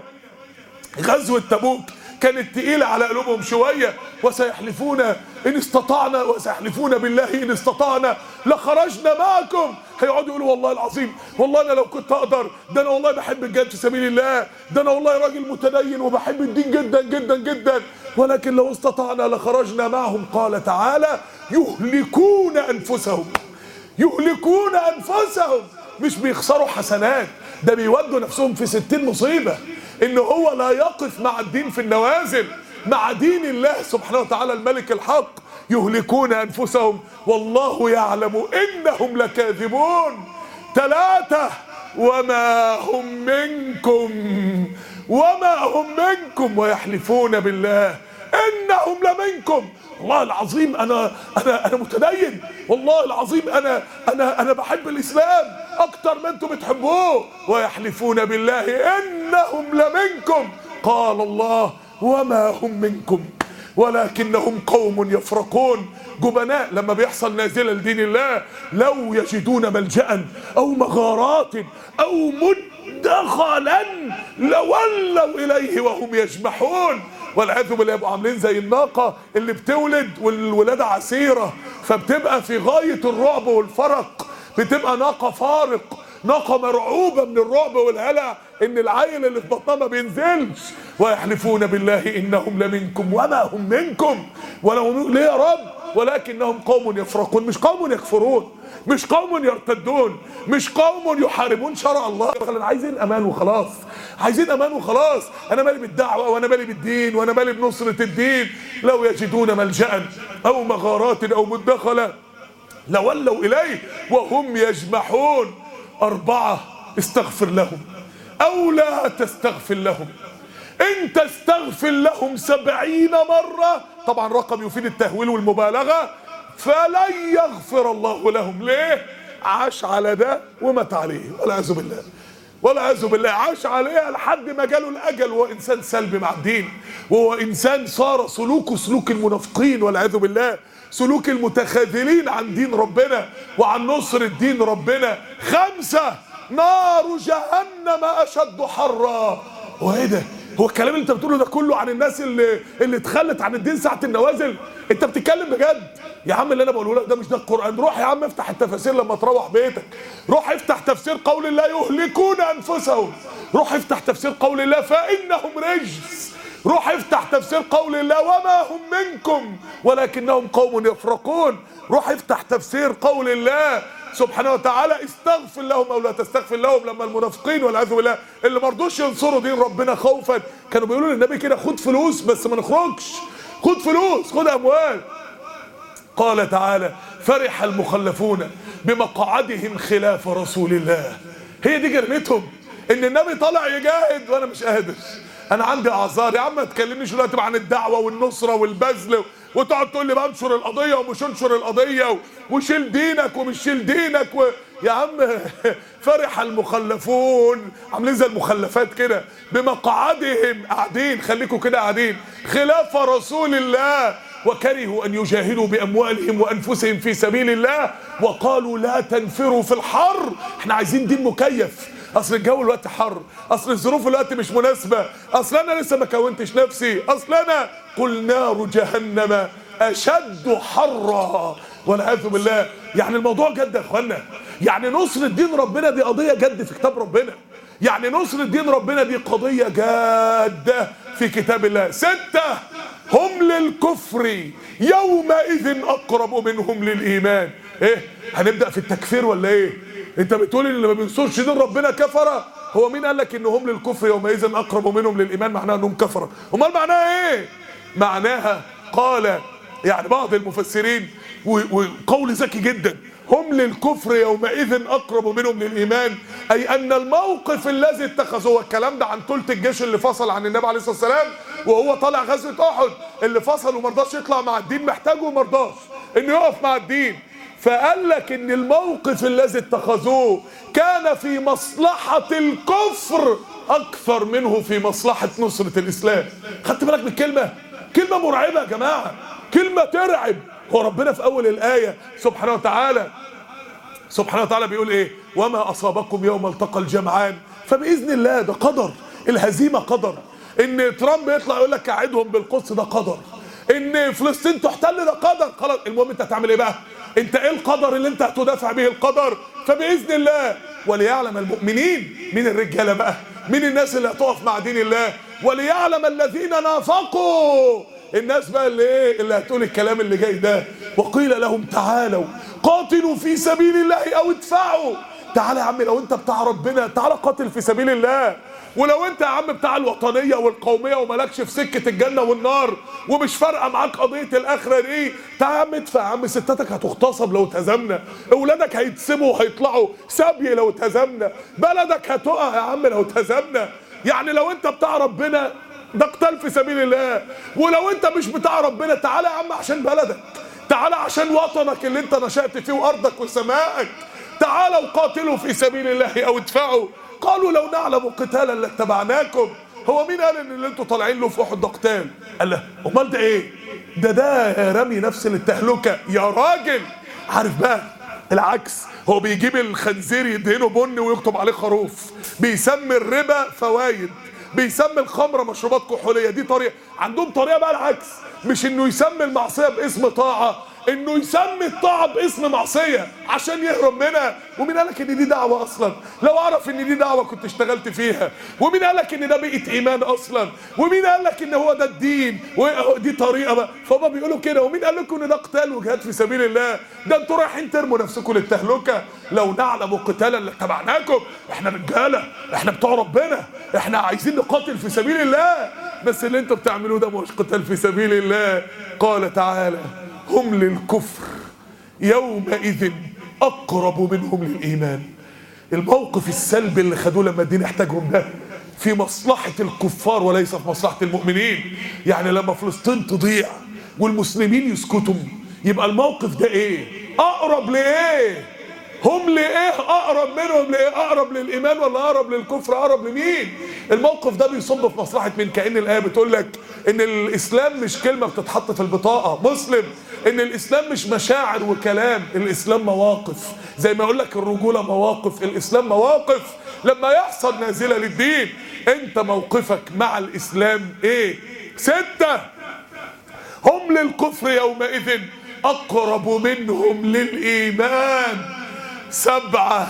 غزوة تبوك كانت تقيلة على قلوبهم شوية وسيحلفون إن استطعنا وسيحلفون بالله إن استطعنا لخرجنا معكم هيقعدوا يقولوا والله العظيم والله أنا لو كنت أقدر ده أنا والله بحب الجهاد في سبيل الله ده أنا والله راجل متدين وبحب الدين جدا جدا جدا ولكن لو استطعنا لخرجنا معهم قال تعالى يهلكون أنفسهم يهلكون أنفسهم مش بيخسروا حسنات ده بيودوا نفسهم في ستين مصيبة ان هو لا يقف مع الدين في النوازل مع دين الله سبحانه وتعالى الملك الحق يهلكون انفسهم والله يعلم انهم لكاذبون ثلاثة وما هم منكم وما هم منكم ويحلفون بالله انهم لمنكم والله العظيم انا انا انا متدين والله العظيم انا انا انا بحب الاسلام اكتر ما انتم بتحبوه ويحلفون بالله انهم لمنكم قال الله وما هم منكم ولكنهم قوم يفرقون جبناء لما بيحصل نازلة لدين الله لو يجدون ملجأ أو مغارات أو مدخلا لولوا إليه وهم يجمحون والعياذ بالله يبقوا عاملين زي الناقة اللي بتولد والولادة عسيرة فبتبقى في غاية الرعب والفرق بتبقى ناقة فارق ناقة مرعوبة من الرعب والهلع ان العيل اللي في بطنها ما بينزلش ويحلفون بالله انهم لمنكم وما هم منكم ولو ليه يا رب ولكنهم قوم يفرقون مش قوم يكفرون مش قوم يرتدون مش قوم يحاربون شرع الله عايزين امان وخلاص عايزين امان وخلاص انا مالي بالدعوه وانا مالي بالدين وانا مالي بنصره الدين لو يجدون ملجا او مغارات او مدخلا لولوا اليه وهم يجمحون اربعه استغفر لهم او لا تستغفر لهم ان تستغفر لهم سبعين مرة طبعا رقم يفيد التهويل والمبالغة فلن يغفر الله لهم ليه عاش على ده ومات عليه والعياذ بالله والعياذ بالله عاش عليها لحد ما جاله الاجل وهو انسان سلبي مع الدين وهو انسان صار سلوكه سلوك المنافقين والعياذ بالله سلوك المتخاذلين عن دين ربنا وعن نصر الدين ربنا خمسه نار جهنم اشد حرا هو ايه ده هو الكلام اللي انت بتقوله ده كله عن الناس اللي اللي اتخلت عن الدين ساعه النوازل انت بتتكلم بجد يا عم اللي انا بقوله لك ده مش ده القران روح يا عم افتح التفاسير لما تروح بيتك روح افتح تفسير قول الله يهلكون انفسهم روح افتح تفسير قول الله فانهم رجس روح افتح تفسير قول الله وما هم منكم ولكنهم قوم يفرقون روح افتح تفسير قول الله سبحانه وتعالى استغفر لهم او لا تستغفر لهم لما المنافقين والعياذ بالله اللي ما رضوش ينصروا دين ربنا خوفا كانوا بيقولوا للنبي كده خد فلوس بس ما نخرجش خد فلوس خد اموال قال تعالى فرح المخلفون بمقعدهم خلاف رسول الله هي دي جرمتهم ان النبي طالع يجاهد وانا مش قادر انا عندي اعذار يا عم ما تكلمنيش دلوقتي عن الدعوه والنصره والبذل وتقعد تقول لي بنشر القضيه ومش انشر القضيه وشيل دينك ومش شيل دينك و... يا عم فرح المخلفون عاملين زي المخلفات كده بمقعدهم قاعدين خليكم كده قاعدين خلاف رسول الله وكرهوا ان يجاهدوا باموالهم وانفسهم في سبيل الله وقالوا لا تنفروا في الحر احنا عايزين دين مكيف اصل الجو الوقت حر اصل الظروف الوقت مش مناسبه اصل انا لسه ما كونتش نفسي اصل انا قل نار جهنم اشد حرا والعياذ بالله يعني الموضوع جد يا اخوانا يعني نصر الدين ربنا دي قضيه جد في كتاب ربنا يعني نصر الدين ربنا دي قضيه جاده في كتاب الله سته هم للكفر يومئذ اقرب منهم للايمان ايه هنبدا في التكفير ولا ايه انت بتقول ان اللي ما بينصرش دين ربنا كفره هو مين قال لك ان هم للكفر يومئذ اقرب منهم للايمان معناها انهم كفره امال معناها ايه معناها قال يعني بعض المفسرين وقول ذكي جدا هم للكفر يومئذ اقرب منهم للايمان اي ان الموقف الذي اتخذوه الكلام ده عن ثلث الجيش اللي فصل عن النبي عليه الصلاه والسلام وهو طالع غزوه احد اللي فصل وما رضاش يطلع مع الدين محتاجه وما رضاش انه يقف مع الدين فقال لك ان الموقف الذي اتخذوه كان في مصلحة الكفر اكثر منه في مصلحة نصرة الاسلام خدت بالك من الكلمة كلمة مرعبة يا جماعة كلمة ترعب هو ربنا في اول الاية سبحانه وتعالى سبحانه وتعالى بيقول ايه وما اصابكم يوم التقى الجمعان فباذن الله ده قدر الهزيمة قدر ان ترامب يطلع يقول لك قاعدهم بالقدس ده قدر ان فلسطين تحتل ده قدر خلاص المهم انت هتعمل ايه بقى انت ايه القدر اللي انت هتدافع به القدر فباذن الله وليعلم المؤمنين مين الرجاله بقى مين الناس اللي هتقف مع دين الله وليعلم الذين نافقوا الناس بقى اللي ايه اللي هتقول الكلام اللي جاي ده وقيل لهم تعالوا قاتلوا في سبيل الله او ادفعوا تعالى يا عم لو انت بتاع ربنا تعالى قاتل في سبيل الله ولو انت يا عم بتاع الوطنيه والقوميه ومالكش في سكه الجنه والنار ومش فارقه معاك قضيه الاخره دي تعالى يا عم ادفع يا عم ستاتك هتغتصب لو اتهزمنا اولادك هيتسموا وهيطلعوا سبي لو اتهزمنا بلدك هتقع يا عم لو اتهزمنا يعني لو انت بتاع ربنا ده قتال في سبيل الله ولو انت مش بتاع ربنا تعالى يا عم عشان بلدك تعالى عشان وطنك اللي انت نشأت فيه وارضك وسمائك تعالوا قاتلوا في سبيل الله او ادفعوا قالوا لو نعلم قتالا لاتبعناكم هو مين قال ان اللي انتوا طالعين له في احد ده قتال قال له امال ده ايه ده ده رمي نفس للتهلكه يا راجل عارف بقى العكس هو بيجيب الخنزير يدهنه بن ويكتب عليه خروف بيسمي الربا فوايد بيسمي الخمره مشروبات كحوليه دي طريقه عندهم طريقه بقى العكس مش انه يسمي المعصيه باسم طاعه انه يسمي الطاعه باسم معصيه عشان يهرب منها ومين قالك ان دي دعوه اصلا لو اعرف ان دي دعوه كنت اشتغلت فيها ومين قالك ان ده بيئه ايمان اصلا ومين قالك ان هو ده الدين ودي طريقه بقى فهم بيقولوا كده ومين قال لكم ان ده قتال وجهاد في سبيل الله ده انتوا رايحين ترموا نفسكم للتهلكه لو نعلم قتالا لاتبعناكم احنا رجاله احنا بتوع ربنا احنا عايزين نقاتل في سبيل الله بس اللي انتوا بتعملوه ده مش قتال في سبيل الله قال تعالى هم للكفر يومئذ اقرب منهم للايمان الموقف السلبي اللي خدوه لما الدين احتاجهم ده في مصلحة الكفار وليس في مصلحة المؤمنين يعني لما فلسطين تضيع والمسلمين يسكتوا يبقى الموقف ده ايه اقرب لايه هم لايه اقرب منهم لايه اقرب للايمان ولا اقرب للكفر اقرب لمين الموقف ده بيصب في مصلحه من كأن الايه بتقول لك ان الاسلام مش كلمه بتتحط في البطاقه مسلم ان الاسلام مش مشاعر وكلام الاسلام مواقف زي ما اقول لك الرجوله مواقف الاسلام مواقف لما يحصل نازله للدين انت موقفك مع الاسلام ايه سته هم للكفر يومئذ اقرب منهم للايمان سبعه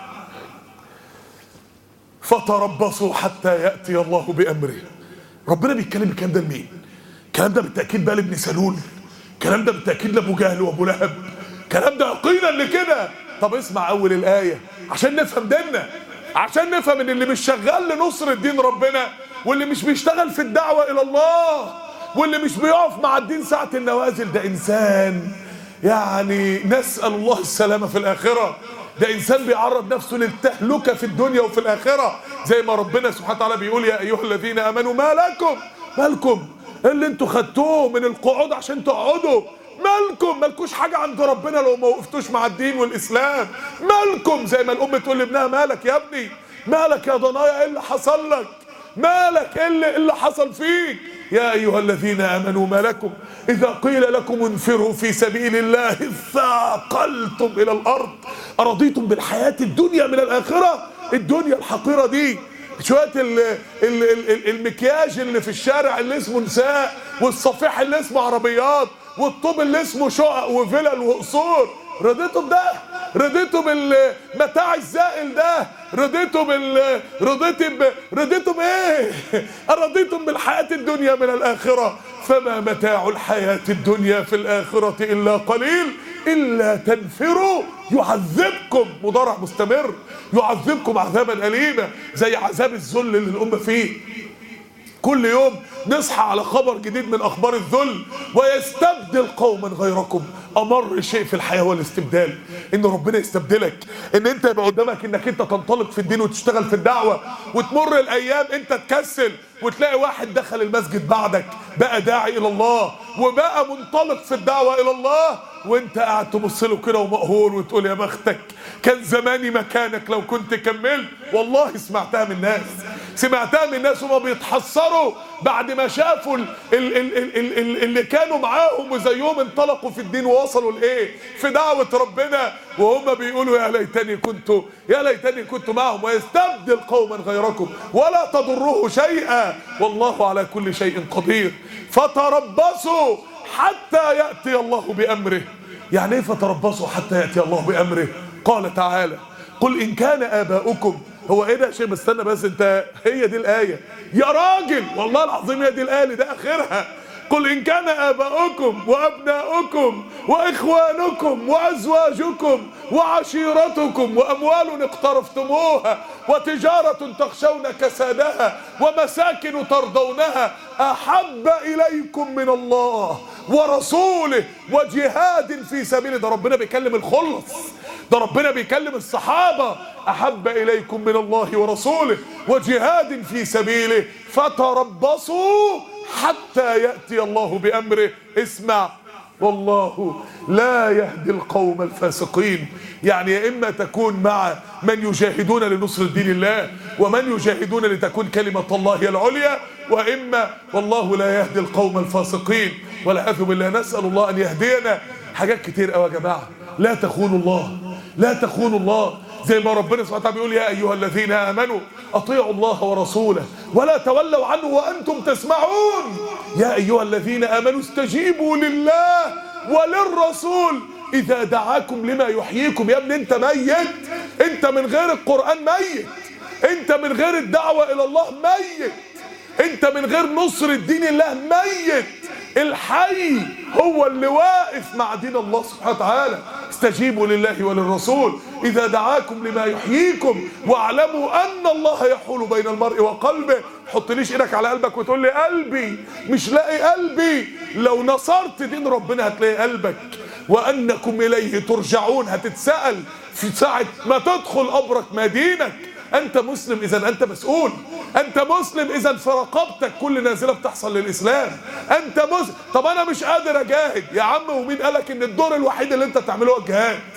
فتربصوا حتى ياتي الله بامره ربنا بيتكلم الكلام ده لمين الكلام ده بالتاكيد بقى لابن سلول الكلام ده بالتاكيد لابو جهل وابو لهب الكلام ده يقينا لكده طب اسمع اول الايه عشان نفهم ديننا عشان نفهم ان اللي مش شغال لنصر الدين ربنا واللي مش بيشتغل في الدعوه الى الله واللي مش بيقف مع الدين ساعه النوازل ده انسان يعني نسال الله السلامه في الاخره ده انسان بيعرض نفسه للتهلكه في الدنيا وفي الاخره زي ما ربنا سبحانه وتعالى بيقول يا ايها الذين امنوا ما لكم مالكم اللي انتوا خدتوه من القعود عشان تقعدوا مالكم مالكوش حاجه عند ربنا لو ما وقفتوش مع الدين والاسلام مالكم زي ما الام تقول لابنها مالك يا ابني مالك يا ضنايا ايه اللي حصل لك مالك ايه اللي, إيه اللي حصل فيك يا ايها الذين امنوا ما لكم اذا قيل لكم انفروا في سبيل الله ثاقلتم الى الارض ارضيتم بالحياه الدنيا من الاخره الدنيا الحقيره دي شويه ال ال ال المكياج اللي في الشارع اللي اسمه نساء والصفيح اللي اسمه عربيات والطوب اللي اسمه شقق وفلل وقصور رضيتوا بده رضيتوا بالمتاع الزائل ده رضيتوا بال رضيتوا ب... رضيتوا بايه رضيتم بالحياه الدنيا من الاخره فما متاع الحياه الدنيا في الاخره الا قليل الا تنفروا يعذبكم مضارع مستمر يعذبكم عذابا اليما زي عذاب الذل اللي الامه فيه كل يوم نصحى على خبر جديد من اخبار الذل ويستبدل قوما غيركم امر شيء في الحياه هو الاستبدال ان ربنا يستبدلك ان انت يبقى قدامك انك انت تنطلق في الدين وتشتغل في الدعوه وتمر الايام انت تكسل وتلاقي واحد دخل المسجد بعدك بقى داعي الى الله وبقى منطلق في الدعوه الى الله وانت قاعد تبص له كده ومقهور وتقول يا بختك كان زماني مكانك لو كنت كملت والله سمعتها من الناس سمعتها من الناس وما بيتحسروا بعد ما شافوا ال ال ال ال ال ال اللي كانوا معاهم وزيهم انطلقوا في الدين ووصلوا لايه في دعوه ربنا وهم بيقولوا يا ليتني كنت يا ليتني كنت معهم ويستبدل قوما غيركم ولا تضروه شيئا والله على كل شيء قدير فتربصوا حتى ياتي الله بامره يعني ايه فتربصوا حتى ياتي الله بامره قال تعالى قل ان كان اباؤكم هو ايه ده يا شيخ استنى بس انت هي دي الايه يا راجل والله العظيم هي دي الايه اللي ده اخرها قل ان كان اباؤكم وابناؤكم واخوانكم وازواجكم وعشيرتكم واموال اقترفتموها وتجاره تخشون كسادها ومساكن ترضونها احب اليكم من الله ورسوله وجهاد في سبيله ده ربنا بيكلم الخلص ده ربنا بيكلم الصحابه احب اليكم من الله ورسوله وجهاد في سبيله فتربصوا حتى ياتي الله بامره اسمع والله لا يهدي القوم الفاسقين يعني يا اما تكون مع من يجاهدون لنصر دين الله ومن يجاهدون لتكون كلمه الله هي العليا واما والله لا يهدي القوم الفاسقين والعياذ بالله نسال الله ان يهدينا حاجات كتير قوي يا جماعه لا تخونوا الله لا تخونوا الله زي ما ربنا سبحانه وتعالى بيقول يا ايها الذين امنوا اطيعوا الله ورسوله ولا تولوا عنه وانتم تسمعون يا ايها الذين امنوا استجيبوا لله وللرسول اذا دعاكم لما يحييكم يا ابني انت ميت انت من غير القران ميت انت من غير الدعوه الى الله ميت انت من غير نصر الدين الله ميت الحي هو اللي واقف مع دين الله سبحانه وتعالى استجيبوا لله وللرسول اذا دعاكم لما يحييكم واعلموا ان الله يحول بين المرء وقلبه حطليش ايدك على قلبك وتقول لي قلبي مش لاقي قلبي لو نصرت دين ربنا هتلاقي قلبك وانكم اليه ترجعون هتتسال في ساعه ما تدخل قبرك ما دينك انت مسلم اذا انت مسؤول انت مسلم اذا في رقبتك كل نازله بتحصل للاسلام انت مسلم طب انا مش قادر اجاهد يا عم ومين قالك ان الدور الوحيد اللي انت بتعمله هو الجهاد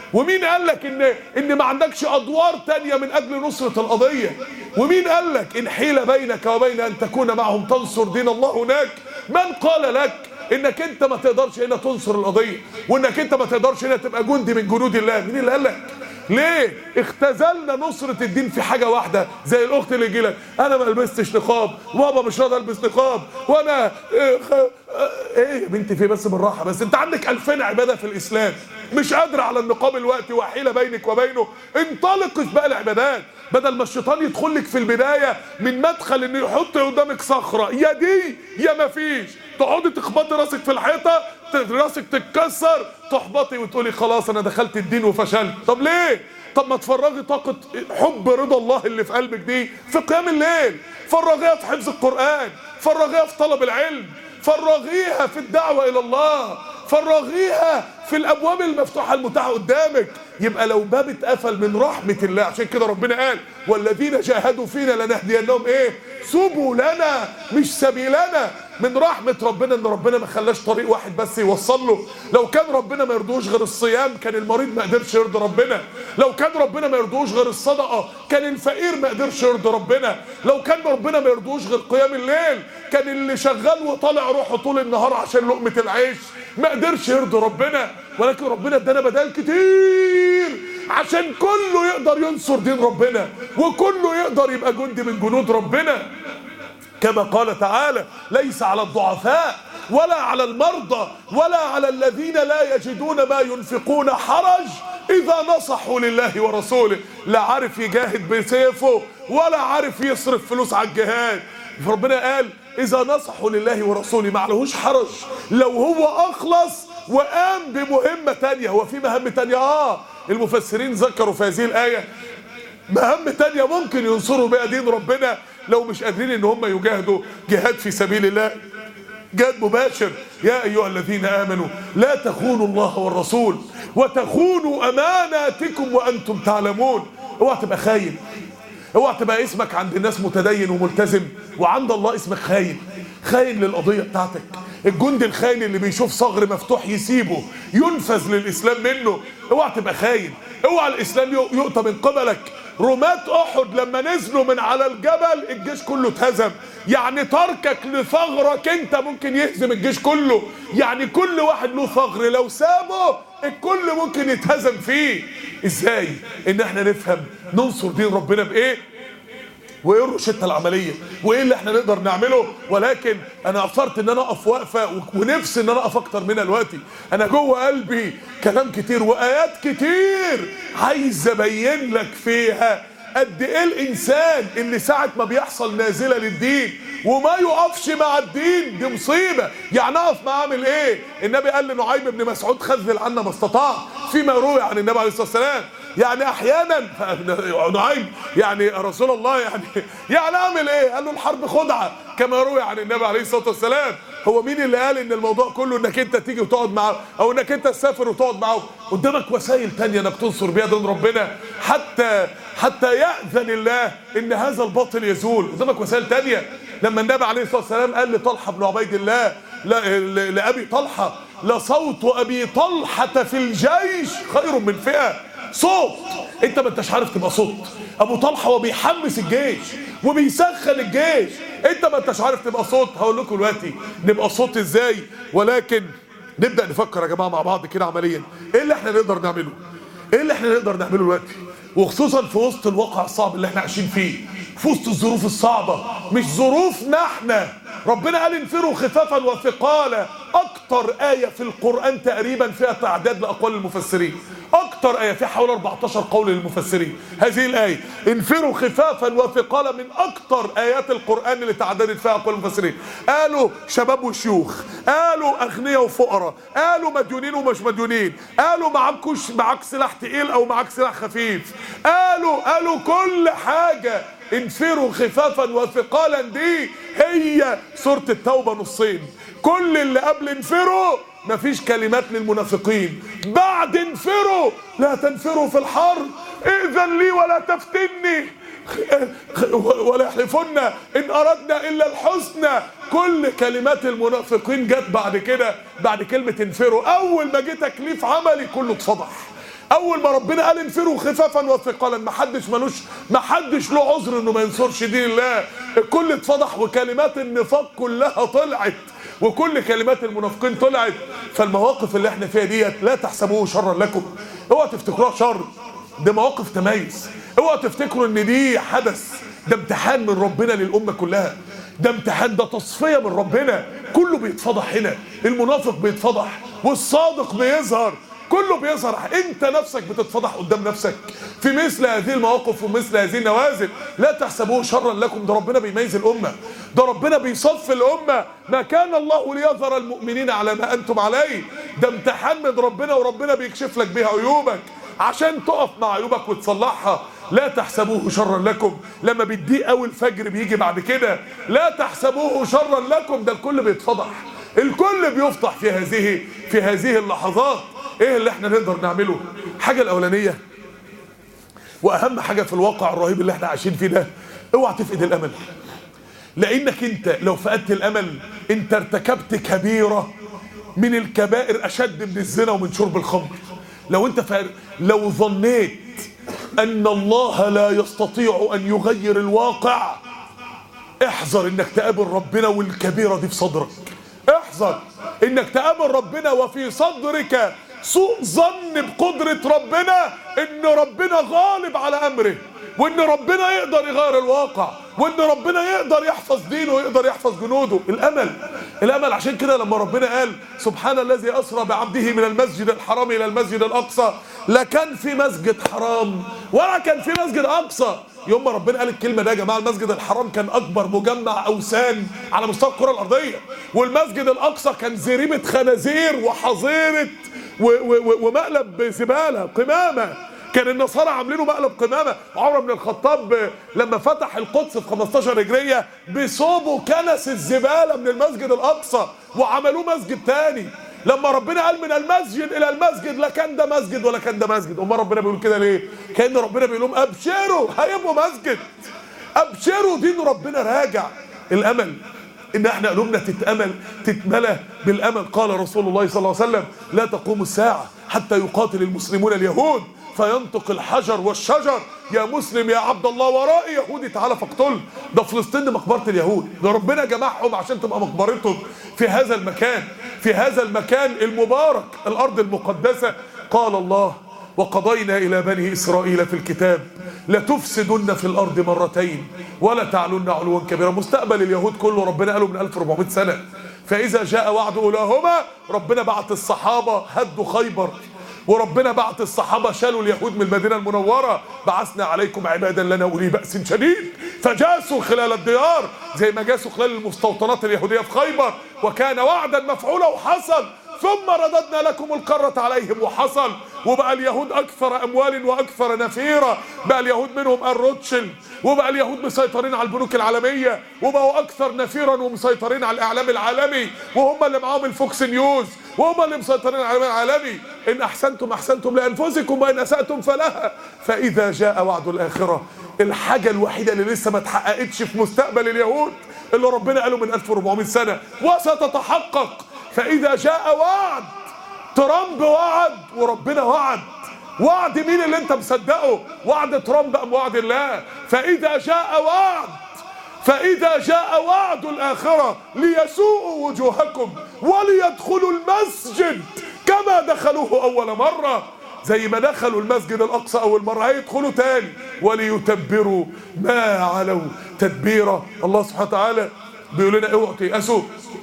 ومين قال لك ان ان ما عندكش ادوار تانية من اجل نصرة القضية ومين قال لك ان حيل بينك وبين ان تكون معهم تنصر دين الله هناك من قال لك انك انت ما تقدرش هنا تنصر القضية وانك انت ما تقدرش هنا تبقى جندي من جنود الله مين اللي قال لك ليه اختزلنا نصرة الدين في حاجة واحدة زي الاخت اللي يجي لك انا ما لبستش نقاب وبابا مش راضي البس نقاب وانا ايه, خ... ايه يا بنتي في بس بالراحة بس انت عندك 2000 عبادة في الاسلام مش قادرة على النقاب الوقت وحيلة بينك وبينه انطلق في بقى العبادات بدل ما الشيطان يدخل لك في البداية من مدخل انه يحط قدامك صخرة يا دي يا ما فيش تقعدي تخبطي راسك في الحيطة راسك تتكسر تحبطي وتقولي خلاص انا دخلت الدين وفشلت طب ليه طب ما تفرغي طاقة حب رضا الله اللي في قلبك دي في قيام الليل فرغيها في حفظ القرآن فرغيها في طلب العلم فرغيها في الدعوة إلى الله فرغيها في الأبواب المفتوحة المتاحة قدامك يبقى لو باب اتقفل من رحمة الله عشان كده ربنا قال والذين جاهدوا فينا لنهدينهم ايه سبلنا مش سبيلنا من رحمة ربنا ان ربنا ما خلاش طريق واحد بس يوصل له لو كان ربنا ما يرضوش غير الصيام كان المريض ما قدرش يرضي ربنا لو كان ربنا ما يرضوش غير الصدقة كان الفقير ما قدرش يرضي ربنا لو كان ربنا ما يرضوش غير قيام الليل كان اللي شغال وطالع روحه طول النهار عشان لقمة العيش ما قدرش يرضي ربنا ولكن ربنا ادانا بدائل كتير عشان كله يقدر ينصر دين ربنا وكله يقدر يبقى جندي من جنود ربنا كما قال تعالى ليس على الضعفاء ولا على المرضى ولا على الذين لا يجدون ما ينفقون حرج إذا نصحوا لله ورسوله لا عارف يجاهد بسيفه ولا عارف يصرف فلوس على الجهاد فربنا قال إذا نصحوا لله ورسوله ما عليهوش حرج لو هو أخلص وقام بمهمة تانية هو في مهام تانية آه المفسرين ذكروا في هذه الآية مهام تانية ممكن ينصروا بها دين ربنا لو مش قادرين ان هم يجاهدوا جهاد في سبيل الله جهاد مباشر يا ايها الذين امنوا لا تخونوا الله والرسول وتخونوا اماناتكم وانتم تعلمون اوعى تبقى خاين اوعى تبقى اسمك عند الناس متدين وملتزم وعند الله اسمك خاين خاين للقضيه بتاعتك الجندي الخاين اللي بيشوف ثغر مفتوح يسيبه ينفذ للاسلام منه اوعى تبقى خاين اوعى الاسلام يؤتى من قبلك رماة احد لما نزلوا من على الجبل الجيش كله اتهزم يعني تركك لثغرك انت ممكن يهزم الجيش كله يعني كل واحد له ثغر لو سابه الكل ممكن يتهزم فيه ازاي ان احنا نفهم ننصر دين ربنا بايه وايه الروشته العمليه وايه اللي احنا نقدر نعمله ولكن انا اثرت ان انا اقف واقفه ونفسي ان انا اقف اكتر منها دلوقتي انا جوه قلبي كلام كتير وايات كتير عايز ابين لك فيها قد ايه الانسان اللي ساعه ما بيحصل نازله للدين وما يقفش مع الدين دي مصيبه يعني اقف معاه اعمل ايه النبي قال لنعيم بن مسعود خذل عنا ما استطاع فيما روي عن النبي عليه الصلاه والسلام يعني احيانا نعيم يعني رسول الله يعني يعني اعمل ايه قال له الحرب خدعه كما روي عن النبي عليه الصلاه والسلام هو مين اللي قال ان الموضوع كله انك انت تيجي وتقعد معاه او انك انت تسافر وتقعد معاه قدامك وسائل تانية انك تنصر بيها دين ربنا حتى حتى يأذن الله ان هذا الباطل يزول قدامك وسائل تانية لما النبي عليه الصلاه والسلام قال لطلحه بن عبيد الله لابي طلحه لصوت ابي طلحه في الجيش خير من فئه صوت انت ما انتش عارف تبقى صوت ابو طلحه هو بيحمس الجيش وبيسخن الجيش انت ما انتش عارف تبقى صوت هقول لكم دلوقتي نبقى صوت ازاي ولكن نبدا نفكر يا جماعه مع بعض كده عمليا ايه اللي احنا نقدر نعمله ايه اللي احنا نقدر نعمله دلوقتي وخصوصا في وسط الواقع الصعب اللي احنا عايشين فيه في وسط الظروف الصعبه مش ظروفنا احنا ربنا قال انفروا خفافا وثقالا اكتر ايه في القران تقريبا فيها تعداد لاقوال المفسرين اكتر ايه فيها حوالي 14 قول للمفسرين هذه الايه انفروا خفافا وثقالا من اكتر ايات القران اللي تعددت فيها اقوال المفسرين قالوا شباب وشيوخ قالوا اغنياء وفقراء قالوا مديونين ومش مديونين قالوا معكوش معاك سلاح تقيل او معاك سلاح خفيف قالوا قالوا كل حاجه انفروا خفافا وثقالا دي هي سوره التوبه نصين كل اللي قبل انفروا مفيش كلمات للمنافقين بعد انفروا لا تنفروا في الحرب ائذن لي ولا تفتني ولا يحلفن ان اردنا الا الحسنى كل كلمات المنافقين جت بعد كده بعد كلمه انفروا اول ما جه تكليف عملي كله اتفضح اول ما ربنا قال انفروا خفافا وثقالا ما حدش ملوش ما حدش له عذر انه ما ينصرش دين الله الكل اتفضح وكلمات النفاق كلها طلعت وكل كلمات المنافقين طلعت فالمواقف اللي احنا فيها ديت لا تحسبوه شرا لكم اوعى تفتكروها شر ده مواقف تميز اوعى تفتكروا ان دي حدث ده امتحان من ربنا للامه كلها ده امتحان ده تصفيه من ربنا كله بيتفضح هنا المنافق بيتفضح والصادق بيظهر كله بيظهر انت نفسك بتتفضح قدام نفسك في مثل هذه المواقف ومثل هذه النوازل لا تحسبوه شرا لكم ده ربنا بيميز الامه ده ربنا بيصف الامه ما كان الله ليظهر المؤمنين على ما انتم عليه ده امتحان من ربنا وربنا بيكشف لك بيها عيوبك عشان تقف مع عيوبك وتصلحها لا تحسبوه شرا لكم لما بيضيق قوي الفجر بيجي بعد كده لا تحسبوه شرا لكم ده الكل بيتفضح الكل بيفضح في هذه في هذه اللحظات ايه اللي احنا نقدر نعمله حاجه الاولانيه واهم حاجه في الواقع الرهيب اللي احنا عايشين فيه ده اوعى تفقد الامل لانك انت لو فقدت الامل انت ارتكبت كبيره من الكبائر اشد من الزنا ومن شرب الخمر لو انت فقر لو ظنيت ان الله لا يستطيع ان يغير الواقع احذر انك تقابل ربنا والكبيره دي في صدرك احذر انك تقابل ربنا وفي صدرك سوء ظن بقدرة ربنا ان ربنا غالب على امره وان ربنا يقدر يغير الواقع وان ربنا يقدر يحفظ دينه ويقدر يحفظ جنوده الامل الامل عشان كده لما ربنا قال سبحان الذي اسرى بعبده من المسجد الحرام الى المسجد الاقصى لا كان في مسجد حرام ولا كان في مسجد اقصى يوم ما ربنا قال الكلمه ده يا جماعه المسجد الحرام كان اكبر مجمع اوثان على مستوى الكره الارضيه والمسجد الاقصى كان زريبه خنازير وحظيره ومقلب زباله قمامه كان النصارى عاملينه مقلب قمامه عمر بن الخطاب لما فتح القدس في 15 هجريه بصوبوا كنس الزباله من المسجد الاقصى وعملوه مسجد تاني لما ربنا قال من المسجد الى المسجد لا كان ده مسجد ولا كان ده مسجد امال ربنا بيقول كده ليه كان ربنا بيقول لهم ابشروا هيبقوا مسجد ابشروا دين ربنا راجع الامل ان احنا قلوبنا تتامل تتملى بالامل قال رسول الله صلى الله عليه وسلم لا تقوم الساعه حتى يقاتل المسلمون اليهود فينطق الحجر والشجر يا مسلم يا عبد الله ورائي يهودي تعالى فاقتله ده فلسطين دي مقبره اليهود ده ربنا جمعهم عشان تبقى مقبرتهم في هذا المكان في هذا المكان المبارك الارض المقدسه قال الله وقضينا الى بني اسرائيل في الكتاب لتفسدن في الارض مرتين ولا تعلن علوا كبيرا مستقبل اليهود كله ربنا قاله من 1400 سنه فاذا جاء وعد اولاهما ربنا بعت الصحابه هدوا خيبر وربنا بعت الصحابه شالوا اليهود من المدينه المنوره بعثنا عليكم عبادا لنا اولي باس شديد فجاسوا خلال الديار زي ما جاسوا خلال المستوطنات اليهوديه في خيبر وكان وعدا مفعولا وحصل ثم رددنا لكم القرة عليهم وحصل وبقى اليهود أكثر أموال وأكثر نفيرا بقى اليهود منهم الروتشيلد وبقى اليهود مسيطرين على البنوك العالمية وبقوا أكثر نفيرا ومسيطرين على الإعلام العالمي وهم اللي معاهم الفوكس نيوز وهم اللي مسيطرين على الإعلام العالمي إن أحسنتم أحسنتم لأنفسكم وإن أسأتم فلها فإذا جاء وعد الآخرة الحاجة الوحيدة اللي لسه ما اتحققتش في مستقبل اليهود اللي ربنا قاله من 1400 سنة وستتحقق فإذا جاء وعد ترامب وعد وربنا وعد وعد مين اللي انت مصدقه وعد ترامب ام وعد الله فإذا جاء وعد فإذا جاء وعد الآخرة ليسوءوا وجوهكم وليدخلوا المسجد كما دخلوه أول مرة زي ما دخلوا المسجد الأقصى أول مرة هيدخلوا تاني وليتبروا ما علوا تدبيرا الله سبحانه وتعالى بيقول لنا اوعوا تيأسوا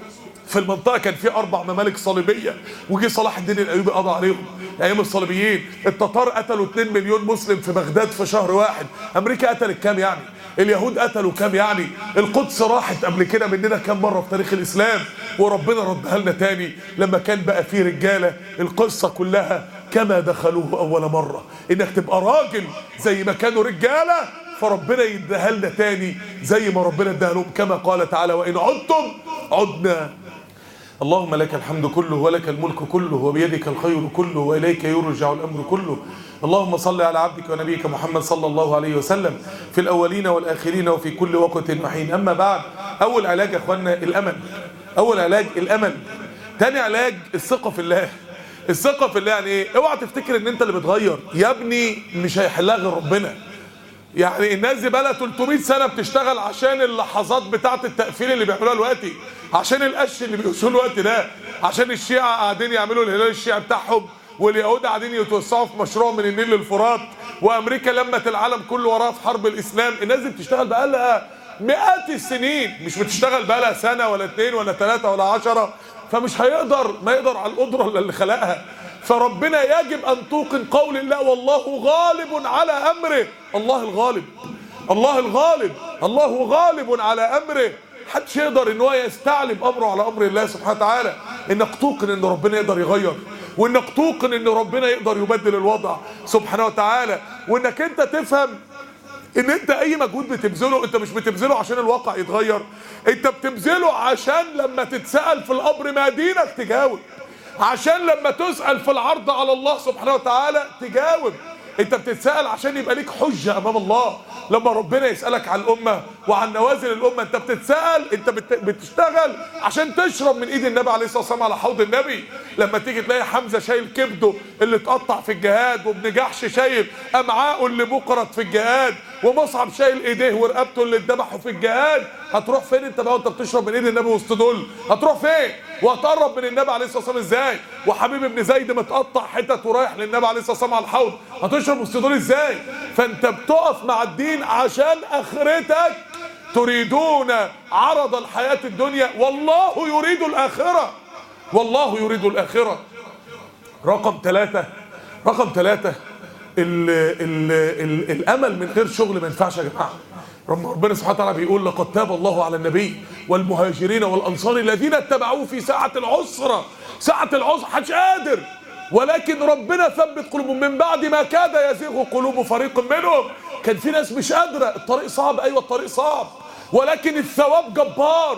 في المنطقه كان في اربع ممالك صليبيه وجي صلاح الدين الايوبي قضى عليهم ايام الصليبيين التتار قتلوا 2 مليون مسلم في بغداد في شهر واحد امريكا قتلت كام يعني اليهود قتلوا كام يعني القدس راحت قبل كده مننا كام مره في تاريخ الاسلام وربنا ردها لنا تاني لما كان بقى في رجاله القصه كلها كما دخلوه اول مره انك تبقى راجل زي ما كانوا رجاله فربنا يديها لنا تاني زي ما ربنا اداها لهم كما قال تعالى وان عدتم عدنا اللهم لك الحمد كله ولك الملك كله وبيدك الخير كله واليك يرجع الامر كله اللهم صل على عبدك ونبيك محمد صلى الله عليه وسلم في الاولين والاخرين وفي كل وقت وحين اما بعد اول علاج يا اخوانا الامل اول علاج الامل تاني علاج الثقه في الله الثقه في الله يعني ايه اوعى تفتكر ان انت اللي بتغير يا ابني مش هيحلها غير ربنا يعني الناس دي بقى 300 سنه بتشتغل عشان اللحظات بتاعه التقفيل اللي بيعملوها دلوقتي عشان القش اللي بيقشوه الوقت ده عشان الشيعة قاعدين يعملوا الهلال الشيعي بتاعهم واليهود قاعدين يتوسعوا في مشروع من النيل للفرات وامريكا لمت العالم كله وراها في حرب الاسلام الناس دي بتشتغل بقى لها مئات السنين مش بتشتغل بقى لها سنه ولا اتنين ولا ثلاثه ولا عشرة فمش هيقدر ما يقدر على القدره الا اللي خلقها فربنا يجب ان توقن قول الله والله غالب على امره الله الغالب الله الغالب الله غالب على امره محدش يقدر ان هو يستعلم امره على امر الله سبحانه وتعالى انك توقن ان ربنا يقدر يغير وانك توقن ان ربنا يقدر يبدل الوضع سبحانه وتعالى وانك انت تفهم ان انت اي مجهود بتبذله انت مش بتبذله عشان الواقع يتغير انت بتبذله عشان لما تتسأل في الامر ما دينك تجاوب عشان لما تسأل في العرض على الله سبحانه وتعالى تجاوب انت بتتسأل عشان يبقى ليك حجة امام الله لما ربنا يسألك عن الامة وعن نوازل الامة انت بتتسأل انت بت- بتشتغل عشان تشرب من ايد النبي عليه الصلاة والسلام على حوض النبي لما تيجي تلاقي حمزة شايل كبده اللي اتقطع في الجهاد وابن جحش شايل امعاءه اللي بقرت في الجهاد ومصعب شايل ايديه ورقبته اللي اتذبحوا في الجهاد هتروح فين انت بقى وانت بتشرب من ايد النبي وسط دول هتروح فين وهتقرب من النبي عليه الصلاه والسلام ازاي وحبيب ابن زيد متقطع حتت ورايح للنبي عليه الصلاه والسلام على الحوض هتشرب وسط دول ازاي فانت بتقف مع الدين عشان اخرتك تريدون عرض الحياه الدنيا والله يريد الاخره والله يريد الاخره رقم ثلاثة رقم ثلاثة ال ال ال الامل من غير شغل ما ينفعش يا جماعه رب- ربنا سبحانه وتعالى بيقول لقد تاب الله على النبي والمهاجرين والانصار الذين اتبعوه في ساعه العسره ساعه العسره محدش قادر ولكن ربنا ثبت قلوبهم من بعد ما كاد يزيغ قلوب فريق منهم كان في ناس مش قادره الطريق صعب ايوه الطريق صعب ولكن الثواب جبار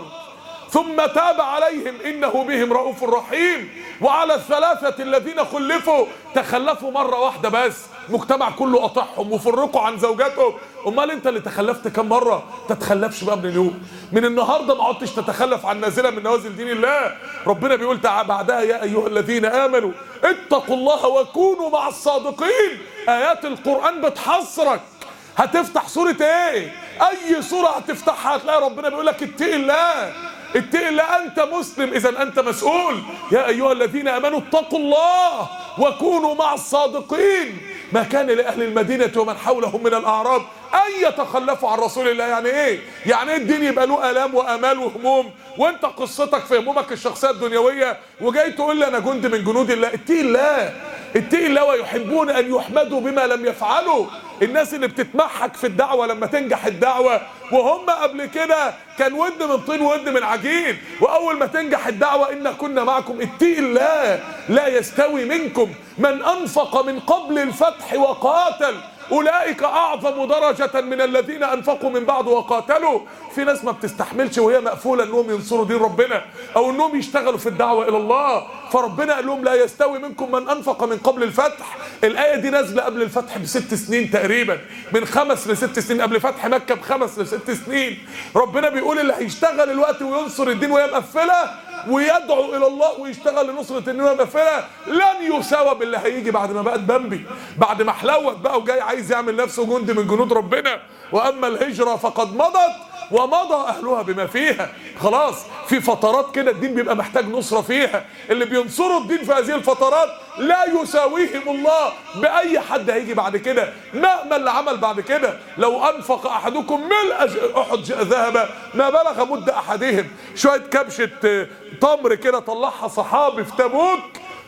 ثم تاب عليهم انه بهم رؤوف رحيم وعلى الثلاثه الذين خلفوا تخلفوا مره واحده بس مجتمع كله قطعهم وفرقوا عن زوجاتهم امال انت اللي تخلفت كم مره تتخلفش بقى من اليوم من النهارده ما عدتش تتخلف عن نازله من نوازل دين الله ربنا بيقول تعالى بعدها يا ايها الذين امنوا اتقوا الله وكونوا مع الصادقين ايات القران بتحصرك هتفتح سورة ايه اي سورة هتفتحها هتلاقي ربنا بيقول لك اتق الله اتق الله انت مسلم اذا انت مسؤول يا ايها الذين امنوا اتقوا الله وكونوا مع الصادقين ما كان لاهل المدينة ومن حولهم من الاعراب ان يتخلفوا عن رسول الله يعني ايه يعني ايه الدين يبقى له الام وامال وهموم وانت قصتك في همومك الشخصيه الدنيويه وجاي تقول لي انا جند من جنود الله اتق الله اتق الله ويحبون ان يحمدوا بما لم يفعلوا الناس اللي بتتمحك في الدعوه لما تنجح الدعوه وهم قبل كده كان ود من طين ود من عجين واول ما تنجح الدعوه ان كنا معكم اتق الله لا يستوي منكم من انفق من قبل الفتح وقاتل اولئك اعظم درجه من الذين انفقوا من بعد وقاتلوا في ناس ما بتستحملش وهي مقفوله انهم ينصروا دين ربنا او انهم يشتغلوا في الدعوه الى الله فربنا قال لهم لا يستوي منكم من انفق من قبل الفتح الايه دي نازله قبل الفتح بست سنين تقريبا من خمس لست سنين قبل فتح مكه بخمس لست سنين ربنا بيقول اللي هيشتغل الوقت وينصر الدين وهي مقفله ويدعو الى الله ويشتغل لنصرة الدين وهي مقفله لن يساوى باللي هيجي بعد ما بقت بمبي بعد ما حلوت بقى وجاي عايز يعمل نفسه جندي من جنود ربنا واما الهجره فقد مضت ومضى اهلها بما فيها خلاص في فترات كده الدين بيبقى محتاج نصره فيها اللي بينصروا الدين في هذه الفترات لا يساويهم الله باي حد هيجي بعد كده مهما اللي عمل بعد كده لو انفق احدكم ملء ج- احد ج- ذهب ما بلغ مد احدهم شويه كبشه آه، تمر كده طلعها صحابي في تبوك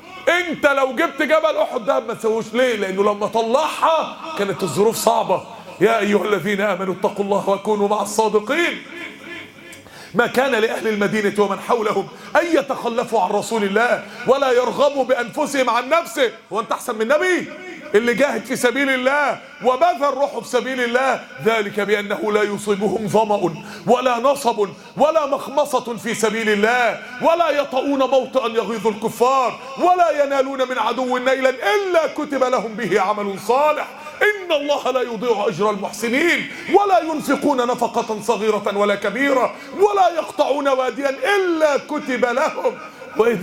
انت لو جبت جبل احد ده ما تسويش ليه لانه لما طلعها كانت الظروف صعبه يا ايها الذين امنوا اتقوا الله وكونوا مع الصادقين ما كان لأهل المدينة ومن حولهم أن يتخلفوا عن رسول الله ولا يرغبوا بأنفسهم عن نفسه هو أنت أحسن من النبي اللي جاهد في سبيل الله وبذل روحه في سبيل الله ذلك بأنه لا يصيبهم ظمأ ولا نصب ولا مخمصة في سبيل الله ولا يطؤون موطئا يغيظ الكفار ولا ينالون من عدو نيلا إلا كتب لهم به عمل صالح إن الله لا يضيع أجر المحسنين ولا ينفقون نفقة صغيرة ولا كبيرة ولا يقطعون واديا إلا كتب لهم وإيه ده؟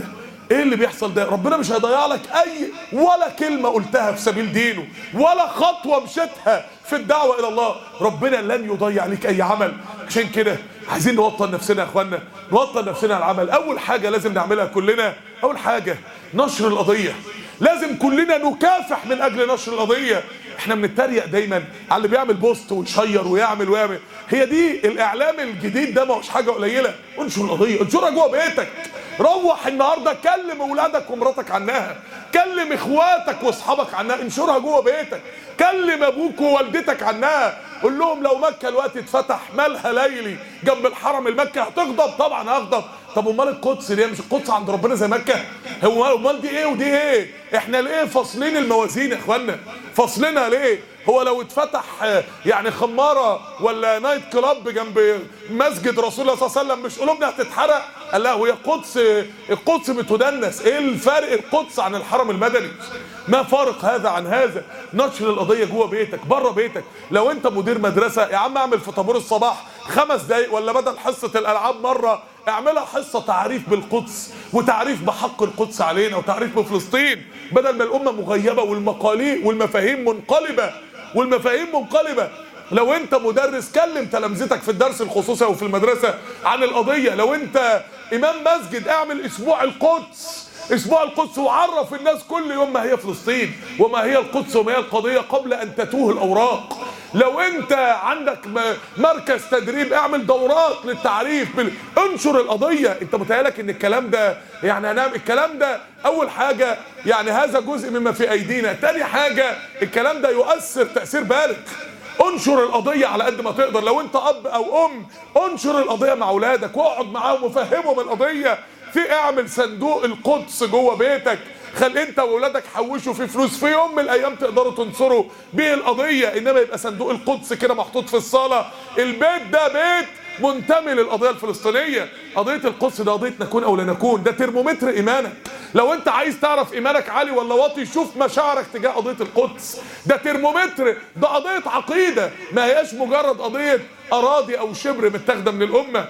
ايه اللي بيحصل ده ربنا مش هيضيع لك اي ولا كلمه قلتها في سبيل دينه ولا خطوه مشيتها في الدعوه الى الله ربنا لن يضيع لك اي عمل عشان كده عايزين نوطن نفسنا يا اخوانا نوطن نفسنا على العمل اول حاجه لازم نعملها كلنا اول حاجه نشر القضيه لازم كلنا نكافح من اجل نشر القضيه احنا بنتريق دايما على اللي بيعمل بوست ويشير ويعمل ويعمل هي دي الاعلام الجديد ده ما هوش حاجه قليله انشر القضيه انشرها جوه بيتك روح النهارده كلم اولادك ومراتك عنها كلم اخواتك واصحابك عنها انشرها جوه بيتك كلم ابوك ووالدتك عنها قول لهم لو مكه الوقت اتفتح مالها ليلي جنب الحرم المكي هتغضب طبعا هغضب طب امال القدس ليه مش القدس عند ربنا زي مكه هو امال دي ايه ودي ايه احنا ليه فاصلين الموازين يا اخوانا فاصلينها ليه هو لو اتفتح يعني خماره ولا نايت كلاب جنب مسجد رسول الله صلى الله عليه وسلم مش قلوبنا هتتحرق قال لا وهي القدس القدس بتدنس ايه الفرق القدس عن الحرم المدني ما فارق هذا عن هذا نشر القضيه جوه بيتك بره بيتك لو انت مدير مدرسه يا عم اعمل في طابور الصباح خمس دقايق ولا بدل حصه الالعاب مره اعملها حصه تعريف بالقدس وتعريف بحق القدس علينا وتعريف بفلسطين بدل ما الامه مغيبه والمقاليد والمفاهيم منقلبه والمفاهيم منقلبه لو انت مدرس كلم تلامذتك في الدرس الخصوصي او في المدرسه عن القضيه لو انت امام مسجد اعمل اسبوع القدس اسبوع القدس وعرف الناس كل يوم ما هي فلسطين وما هي القدس وما هي القضيه قبل ان تتوه الاوراق لو انت عندك مركز تدريب اعمل دورات للتعريف بال... انشر القضيه انت متهيألك ان الكلام ده يعني هنعمل الكلام ده اول حاجه يعني هذا جزء مما في ايدينا تاني حاجه الكلام ده يؤثر تاثير بالغ انشر القضية على قد ما تقدر لو انت اب او ام انشر القضية مع اولادك واقعد معاهم وفهمهم القضية في اعمل صندوق القدس جوه بيتك خل انت واولادك حوشوا فيه فلوس في يوم من الايام تقدروا تنصروا بيه القضيه انما يبقى صندوق القدس كده محطوط في الصاله البيت ده بيت منتمي للقضيه الفلسطينيه قضيه القدس ده قضيه نكون او لا نكون ده ترمومتر ايمانك لو انت عايز تعرف ايمانك عالي ولا واطي شوف مشاعرك تجاه قضيه القدس ده ترمومتر ده قضيه عقيده ما هياش مجرد قضيه اراضي او شبر متاخده من الامه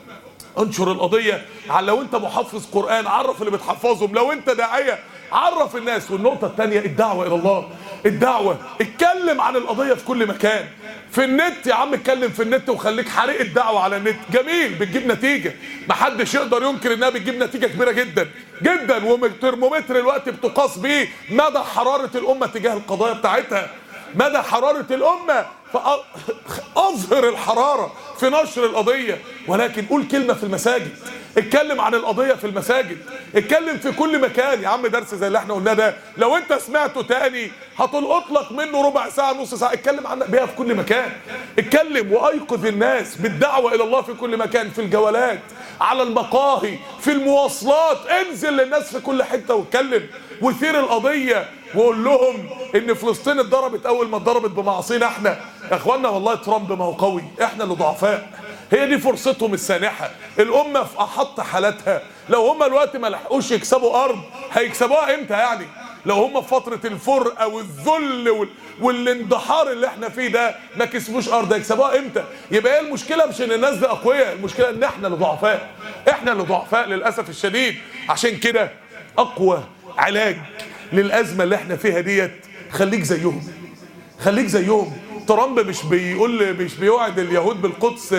انشر القضيه على لو انت محفظ قران عرف اللي بتحفظهم لو انت داعيه عرف الناس والنقطه الثانيه الدعوه الى الله الدعوه اتكلم عن القضيه في كل مكان في النت يا عم اتكلم في النت وخليك حريق الدعوه على النت جميل بتجيب نتيجه محدش يقدر ينكر انها بتجيب نتيجه كبيره جدا جدا وترمومتر الوقت بتقاس بيه مدى حراره الامه تجاه القضايا بتاعتها مدى حراره الامه فاظهر الحراره في نشر القضيه ولكن قول كلمه في المساجد اتكلم عن القضيه في المساجد اتكلم في كل مكان يا عم درس زي اللي احنا قلناه ده لو انت سمعته تاني هتلقط لك منه ربع ساعه نص ساعه اتكلم عنها بيها في كل مكان اتكلم وايقظ الناس بالدعوه الى الله في كل مكان في الجولات على المقاهي في المواصلات انزل للناس في كل حته واتكلم وثير القضيه وقول لهم ان فلسطين اتضربت اول ما اتضربت بمعاصينا احنا يا اخوانا والله ترامب ما هو قوي احنا اللي ضعفاء هي دي فرصتهم السانحه الامه في احط حالاتها لو هم الوقت ما لحقوش يكسبوا ارض هيكسبوها امتى يعني لو هم في فتره الفرقه والذل وال... والاندحار اللي احنا فيه ده ما كسبوش ارض هيكسبوها امتى يبقى هي المشكله مش ان الناس دي اقوياء المشكله ان احنا اللي ضعفاء احنا اللي ضعفاء للاسف الشديد عشان كده اقوى علاج للازمه اللي احنا فيها ديت خليك زيهم خليك زيهم ترامب مش بيقول مش بيوعد اليهود بالقدس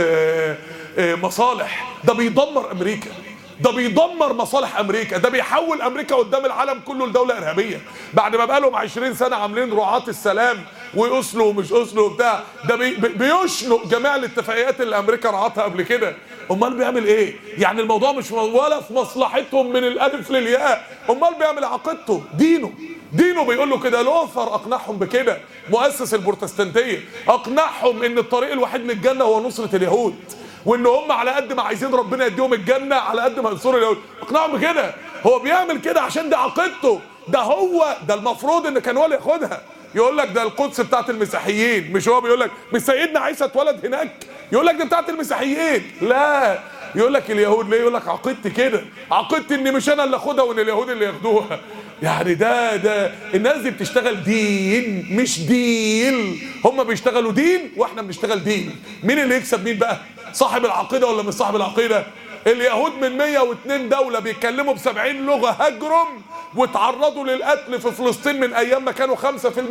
مصالح ده بيدمر امريكا ده بيدمر مصالح امريكا ده بيحول امريكا قدام العالم كله لدوله ارهابيه بعد ما بقالهم 20 سنه عاملين رعاة السلام واسلو ومش اسلو وبتاع ده بي بيشنق جميع الاتفاقيات اللي امريكا رعتها قبل كده امال بيعمل ايه يعني الموضوع مش ولا في مصلحتهم من الالف للياء امال بيعمل عقيدته دينه دينه بيقول له كده لوثر اقنعهم بكده مؤسس البروتستانتيه اقنعهم ان الطريق الوحيد للجنه هو نصره اليهود وان هم على قد ما عايزين ربنا يديهم الجنه على قد ما ينصروا اليهود اقنعهم بكده هو بيعمل كده عشان دي عقيدته ده هو ده المفروض ان كان هو اللي ياخدها يقول لك ده القدس بتاعت المسيحيين مش هو بيقول لك مش سيدنا عيسى اتولد هناك يقول لك دي بتاعت المسيحيين لا يقول لك اليهود ليه يقول لك عقيدتي كده عقيدتي ان مش انا اللي اخدها وان اليهود اللي ياخدوها يعني ده ده الناس دي بتشتغل دين مش دين هم بيشتغلوا دين واحنا بنشتغل دين مين اللي يكسب مين بقى صاحب العقيده ولا مش صاحب العقيده اليهود من 102 دولة بيتكلموا ب 70 لغة هجرم واتعرضوا للقتل في فلسطين من ايام ما كانوا 5%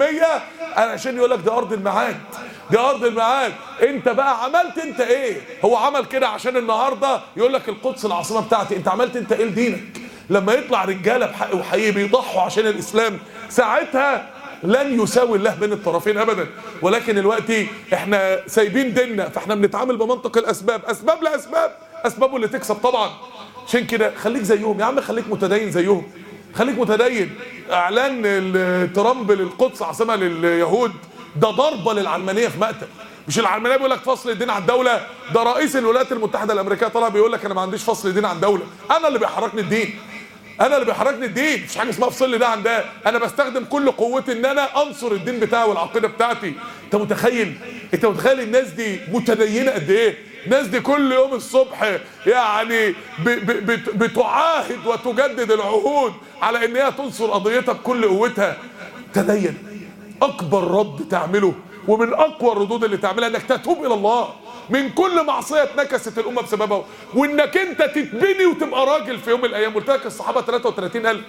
علشان يقول لك دي ارض الميعاد دي ارض الميعاد انت بقى عملت انت ايه هو عمل كده عشان النهارده يقول لك القدس العاصمه بتاعتي انت عملت انت ايه لدينك لما يطلع رجاله بحق وحقيقي بيضحوا عشان الاسلام ساعتها لن يساوي الله بين الطرفين ابدا ولكن دلوقتي احنا سايبين ديننا فاحنا بنتعامل بمنطق الاسباب اسباب لاسباب اسبابه اللي تكسب طبعا عشان كده خليك زيهم يا عم خليك متدين زيهم خليك متدين اعلان ال- ترامب للقدس عاصمه لليهود ده ضربه للعلمانيه في مقتل مش العلمانيه بيقول لك فصل الدين عن الدوله ده رئيس الولايات المتحده الامريكيه طلع بيقول لك انا ما عنديش فصل دين عن الدوله انا اللي بيحركني الدين انا اللي بيحركني الدين مش حاجه اسمها افصل لي ده عن ده انا بستخدم كل قوتي ان انا انصر الدين بتاعي والعقيده بتاعتي انت متخيل انت متخيل الناس دي متدينه قد ايه الناس دي كل يوم الصبح يعني ب ب بت- بتعاهد وتجدد العهود على ان هي تنصر قضيتها بكل قوتها تدين اكبر رد تعمله ومن اقوى الردود اللي تعملها انك تتوب الى الله من كل معصيه اتنكست الامه بسببها وانك انت تتبني وتبقى راجل في يوم من الايام قلت لك الصحابه 33000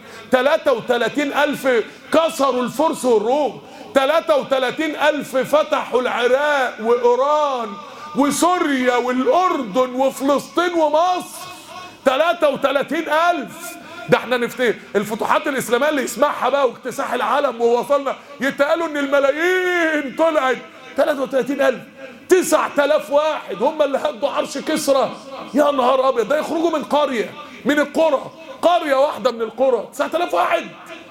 33000 كسروا الفرس والروم 33000 فتحوا العراق وايران وسوريا والاردن وفلسطين ومصر 33000 ده احنا نفتكر الفتوحات الاسلاميه اللي يسمعها بقى واكتساح العالم ووصلنا يتقالوا ان الملايين طلعت 33000 9000 واحد هم اللي هدوا عرش كسرى يا نهار ابيض ده يخرجوا من قريه من القرى قريه واحده من القرى 9000 واحد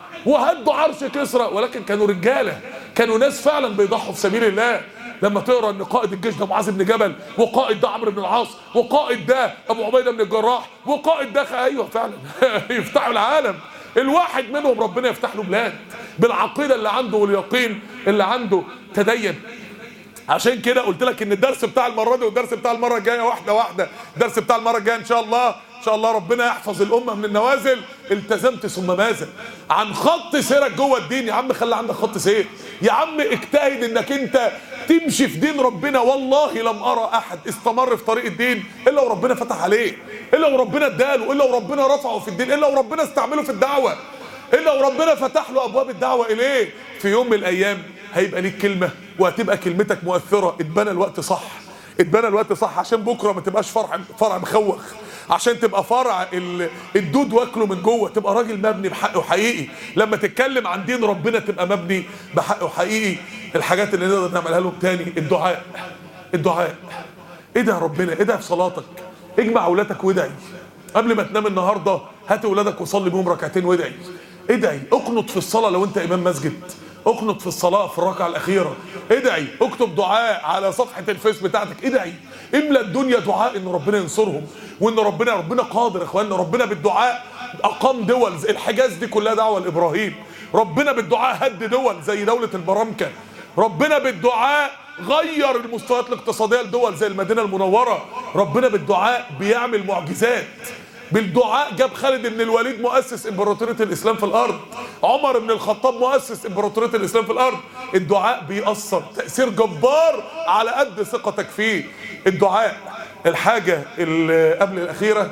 وهدوا عرش كسرى ولكن كانوا رجاله كانوا ناس فعلا بيضحوا في سبيل الله لما تقرا ان قائد الجيش ده معاذ بن جبل وقائد ده عمرو بن العاص وقائد ده ابو عبيده بن الجراح وقائد ده خ- ايوه فعلا يفتحوا العالم الواحد منهم ربنا يفتح له بلاد بالعقيده اللي عنده واليقين اللي عنده تدين عشان كده قلت لك ان الدرس بتاع المره دي والدرس بتاع المره الجايه واحده واحده الدرس بتاع المره الجايه ان شاء الله ان شاء الله ربنا يحفظ الامه من النوازل التزمت ثم ماذا عن خط سيرك جوه الدين يا عم خلي عندك خط سير يا عم اجتهد انك انت تمشي في دين ربنا والله لم ارى احد استمر في طريق الدين الا وربنا فتح عليه الا وربنا اداله الا وربنا رفعه في الدين الا وربنا استعمله في الدعوه الا وربنا فتح له ابواب الدعوه اليه في يوم من الايام هيبقى ليك كلمه وهتبقى كلمتك مؤثره اتبنى الوقت صح اتبنى الوقت صح عشان بكره ما تبقاش فرع فرع مخوخ عشان تبقى فرع ال- الدود واكله من جوه تبقى راجل مبني بحقه حقيقي لما تتكلم عن دين ربنا تبقى مبني بحقه حقيقي الحاجات اللي نقدر نعملها لهم تاني الدعاء الدعاء ادعي ربنا ادعي في صلاتك اجمع اولادك وادعي قبل ما تنام النهارده هات اولادك وصلي بيهم ركعتين وادعي ادعي اقنط في الصلاه لو انت امام مسجد اقنط في الصلاه في الركعه الاخيره ادعي اكتب دعاء على صفحه الفيس بتاعتك ادعي املى الدنيا دعاء ان ربنا ينصرهم وان ربنا ربنا قادر يا اخوانا ربنا بالدعاء اقام دول زي الحجاز دي كلها دعوه لابراهيم ربنا بالدعاء هد دول زي دوله البرامكه ربنا بالدعاء غير المستويات الاقتصاديه لدول زي المدينه المنوره ربنا بالدعاء بيعمل معجزات بالدعاء جاب خالد بن الوليد مؤسس امبراطوريه الاسلام في الارض عمر بن الخطاب مؤسس امبراطوريه الاسلام في الارض الدعاء بيأثر تأثير جبار على قد ثقتك فيه الدعاء الحاجه اللي قبل الاخيره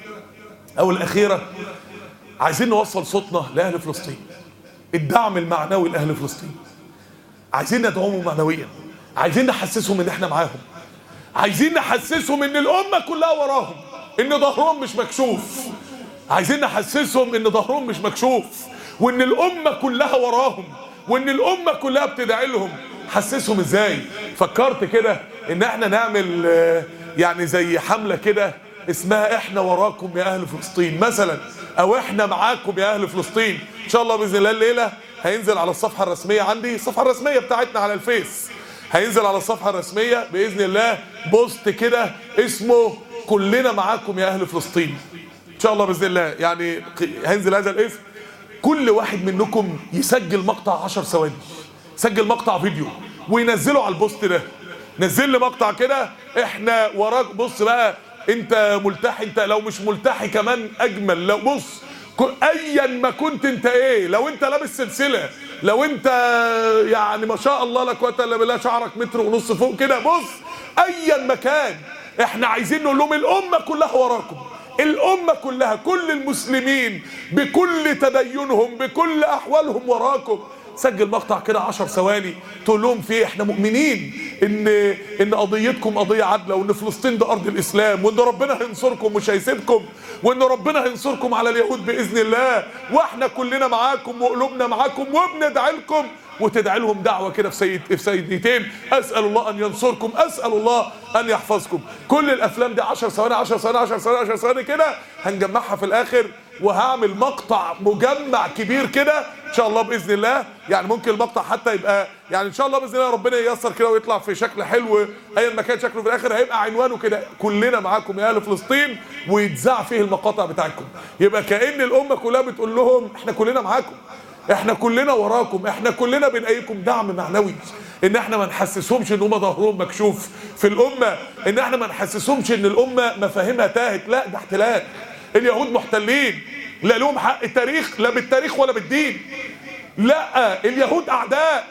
او الاخيره عايزين نوصل صوتنا لاهل فلسطين الدعم المعنوي لاهل فلسطين عايزين ندعوهم معنويا عايزين نحسسهم ان احنا معاهم عايزين نحسسهم ان الامه كلها وراهم ان ظهرهم مش مكشوف عايزين نحسسهم ان ظهرهم مش مكشوف وان الامه كلها وراهم وان الامه كلها بتدعي لهم حسسهم ازاي فكرت كده ان احنا نعمل آه، يعني زي حمله كده اسمها احنا وراكم يا اهل فلسطين مثلا او احنا معاكم يا اهل فلسطين ان شاء الله باذن الله الليله هينزل على الصفحه الرسميه عندي الصفحه الرسميه بتاعتنا على الفيس هينزل على الصفحه الرسميه باذن الله بوست كده اسمه كلنا معاكم يا اهل فلسطين ان شاء الله باذن الله يعني ق- هينزل هذا الاسم كل واحد منكم يسجل مقطع 10 ثواني سجل مقطع فيديو وينزله على البوست ده نزل لي مقطع كده احنا وراك بص بقى انت ملتحي انت لو مش ملتحي كمان اجمل لو بص ك- ايا ما كنت انت ايه لو انت لابس سلسله لو انت يعني ما شاء الله لا قوه الا بالله شعرك متر ونص فوق كده بص ايا مكان احنا عايزين نقول لهم الامه كلها وراكم الامه كلها كل المسلمين بكل تدينهم بكل احوالهم وراكم سجل مقطع كده عشر ثواني تقول لهم فيه احنا مؤمنين ان ان قضيتكم قضيه عادله وان فلسطين ده ارض الاسلام وان ربنا هينصركم مش هيسيبكم وان ربنا هينصركم على اليهود باذن الله واحنا كلنا معاكم وقلوبنا معاكم وبندعي لكم وتدعي لهم دعوه كده في سيد في سيدتين اسال الله ان ينصركم اسال الله ان يحفظكم كل الافلام دي 10 ثواني 10 ثواني 10 ثواني 10 ثواني كده هنجمعها في الاخر وهعمل مقطع مجمع كبير كده ان شاء الله باذن الله يعني ممكن المقطع حتى يبقى يعني ان شاء الله باذن الله ربنا ييسر كده ويطلع في شكل حلو ايا ما كان شكله في الاخر هيبقى عنوانه كده كلنا معاكم يا اهل فلسطين ويتذاع فيه المقاطع بتاعتكم يبقى كان الامه كلها بتقول لهم احنا كلنا معاكم احنا كلنا وراكم احنا كلنا بنأيكم دعم معنوي ان احنا ما نحسسهمش ان هم ظهرهم مكشوف في الامه ان احنا ما نحسسهمش ان الامه مفاهيمها تاهت لا ده احتلال اليهود محتلين لا لهم حق التاريخ لا بالتاريخ ولا بالدين لا اليهود اعداء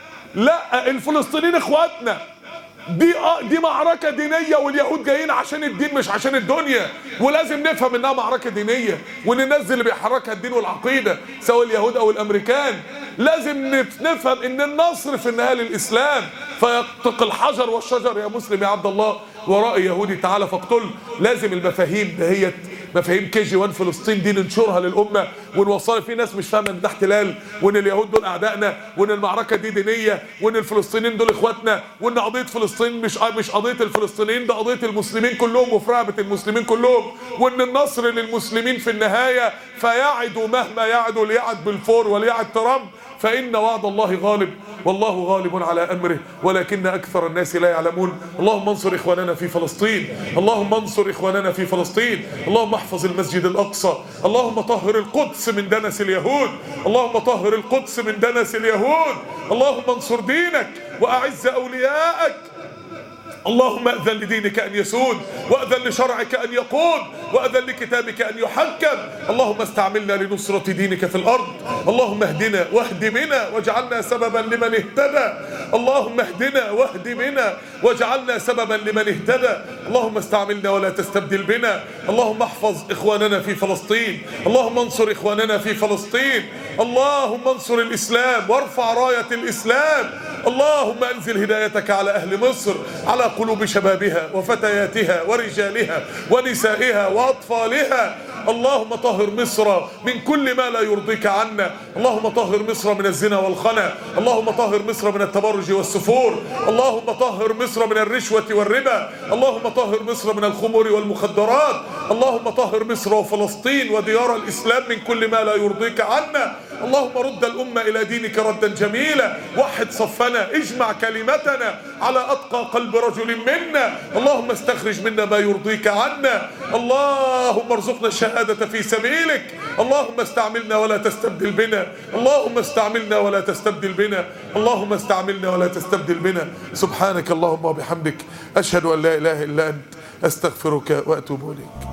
لا الفلسطينيين اخواتنا دي دي معركه دينيه واليهود جايين عشان الدين مش عشان الدنيا ولازم نفهم انها معركه دينيه وان الناس اللي بيحركها الدين والعقيده سواء اليهود او الامريكان لازم نفهم ان النصر في النهايه للاسلام فيقتق الحجر والشجر يا مسلم يا عبد الله وراء يهودي تعالى فاقتل لازم المفاهيم دهيت مفاهيم كي جي 1 فلسطين دي ننشرها للامه ونوصلها في ناس مش فاهمه ان ده احتلال وان اليهود دول اعدائنا وان المعركه دي دينيه وان الفلسطينيين دول اخواتنا وان قضيه فلسطين مش مش قضيه الفلسطينيين ده قضيه المسلمين كلهم وفي رقبه المسلمين كلهم وان النصر للمسلمين في النهايه فيعدوا مهما يعدوا ليعد بالفور وليعد ترامب فإن وعد الله غالب والله غالب على أمره ولكن أكثر الناس لا يعلمون اللهم انصر إخواننا في فلسطين اللهم انصر إخواننا في فلسطين اللهم احفظ المسجد الأقصى اللهم طهر القدس من دنس اليهود اللهم طهر القدس من دنس اليهود اللهم انصر دينك وأعز أولياءك اللهم أذن لدينك أن يسود وأذن لشرعك أن يقود وأذن لكتابك أن يحكم اللهم استعملنا لنصرة دينك في الأرض اللهم اهدنا واهد بنا واجعلنا سببا لمن اهتدى اللهم اهدنا واهد بنا واجعلنا سببا لمن اهتدى اللهم استعملنا ولا تستبدل بنا اللهم احفظ إخواننا في فلسطين اللهم انصر إخواننا في فلسطين اللهم انصر الإسلام وارفع راية الإسلام اللهم انزل هدايتك على أهل مصر على قلوب شبابها وفتياتها ورجالها ونسائها وأطفالها اللهم طهر مصر من كل ما لا يرضيك عنا اللهم طهر مصر من الزنا والخنا اللهم طهر مصر من التبرج والسفور اللهم طهر مصر من الرشوة والربا اللهم طهر مصر من الخمر والمخدرات اللهم طهر مصر وفلسطين وديار الإسلام من كل ما لا يرضيك عنا اللهم رد الأمة إلى دينك ردا جميلا وحد صفنا اجمع كلمتنا على أتقى قلب رجل منا اللهم استخرج منا ما يرضيك عنا اللهم ارزقنا الشهادة في سبيلك اللهم استعملنا ولا تستبدل بنا اللهم استعملنا ولا تستبدل بنا اللهم استعملنا ولا تستبدل بنا سبحانك اللهم وبحمدك أشهد أن لا إله إلا أنت أستغفرك وأتوب إليك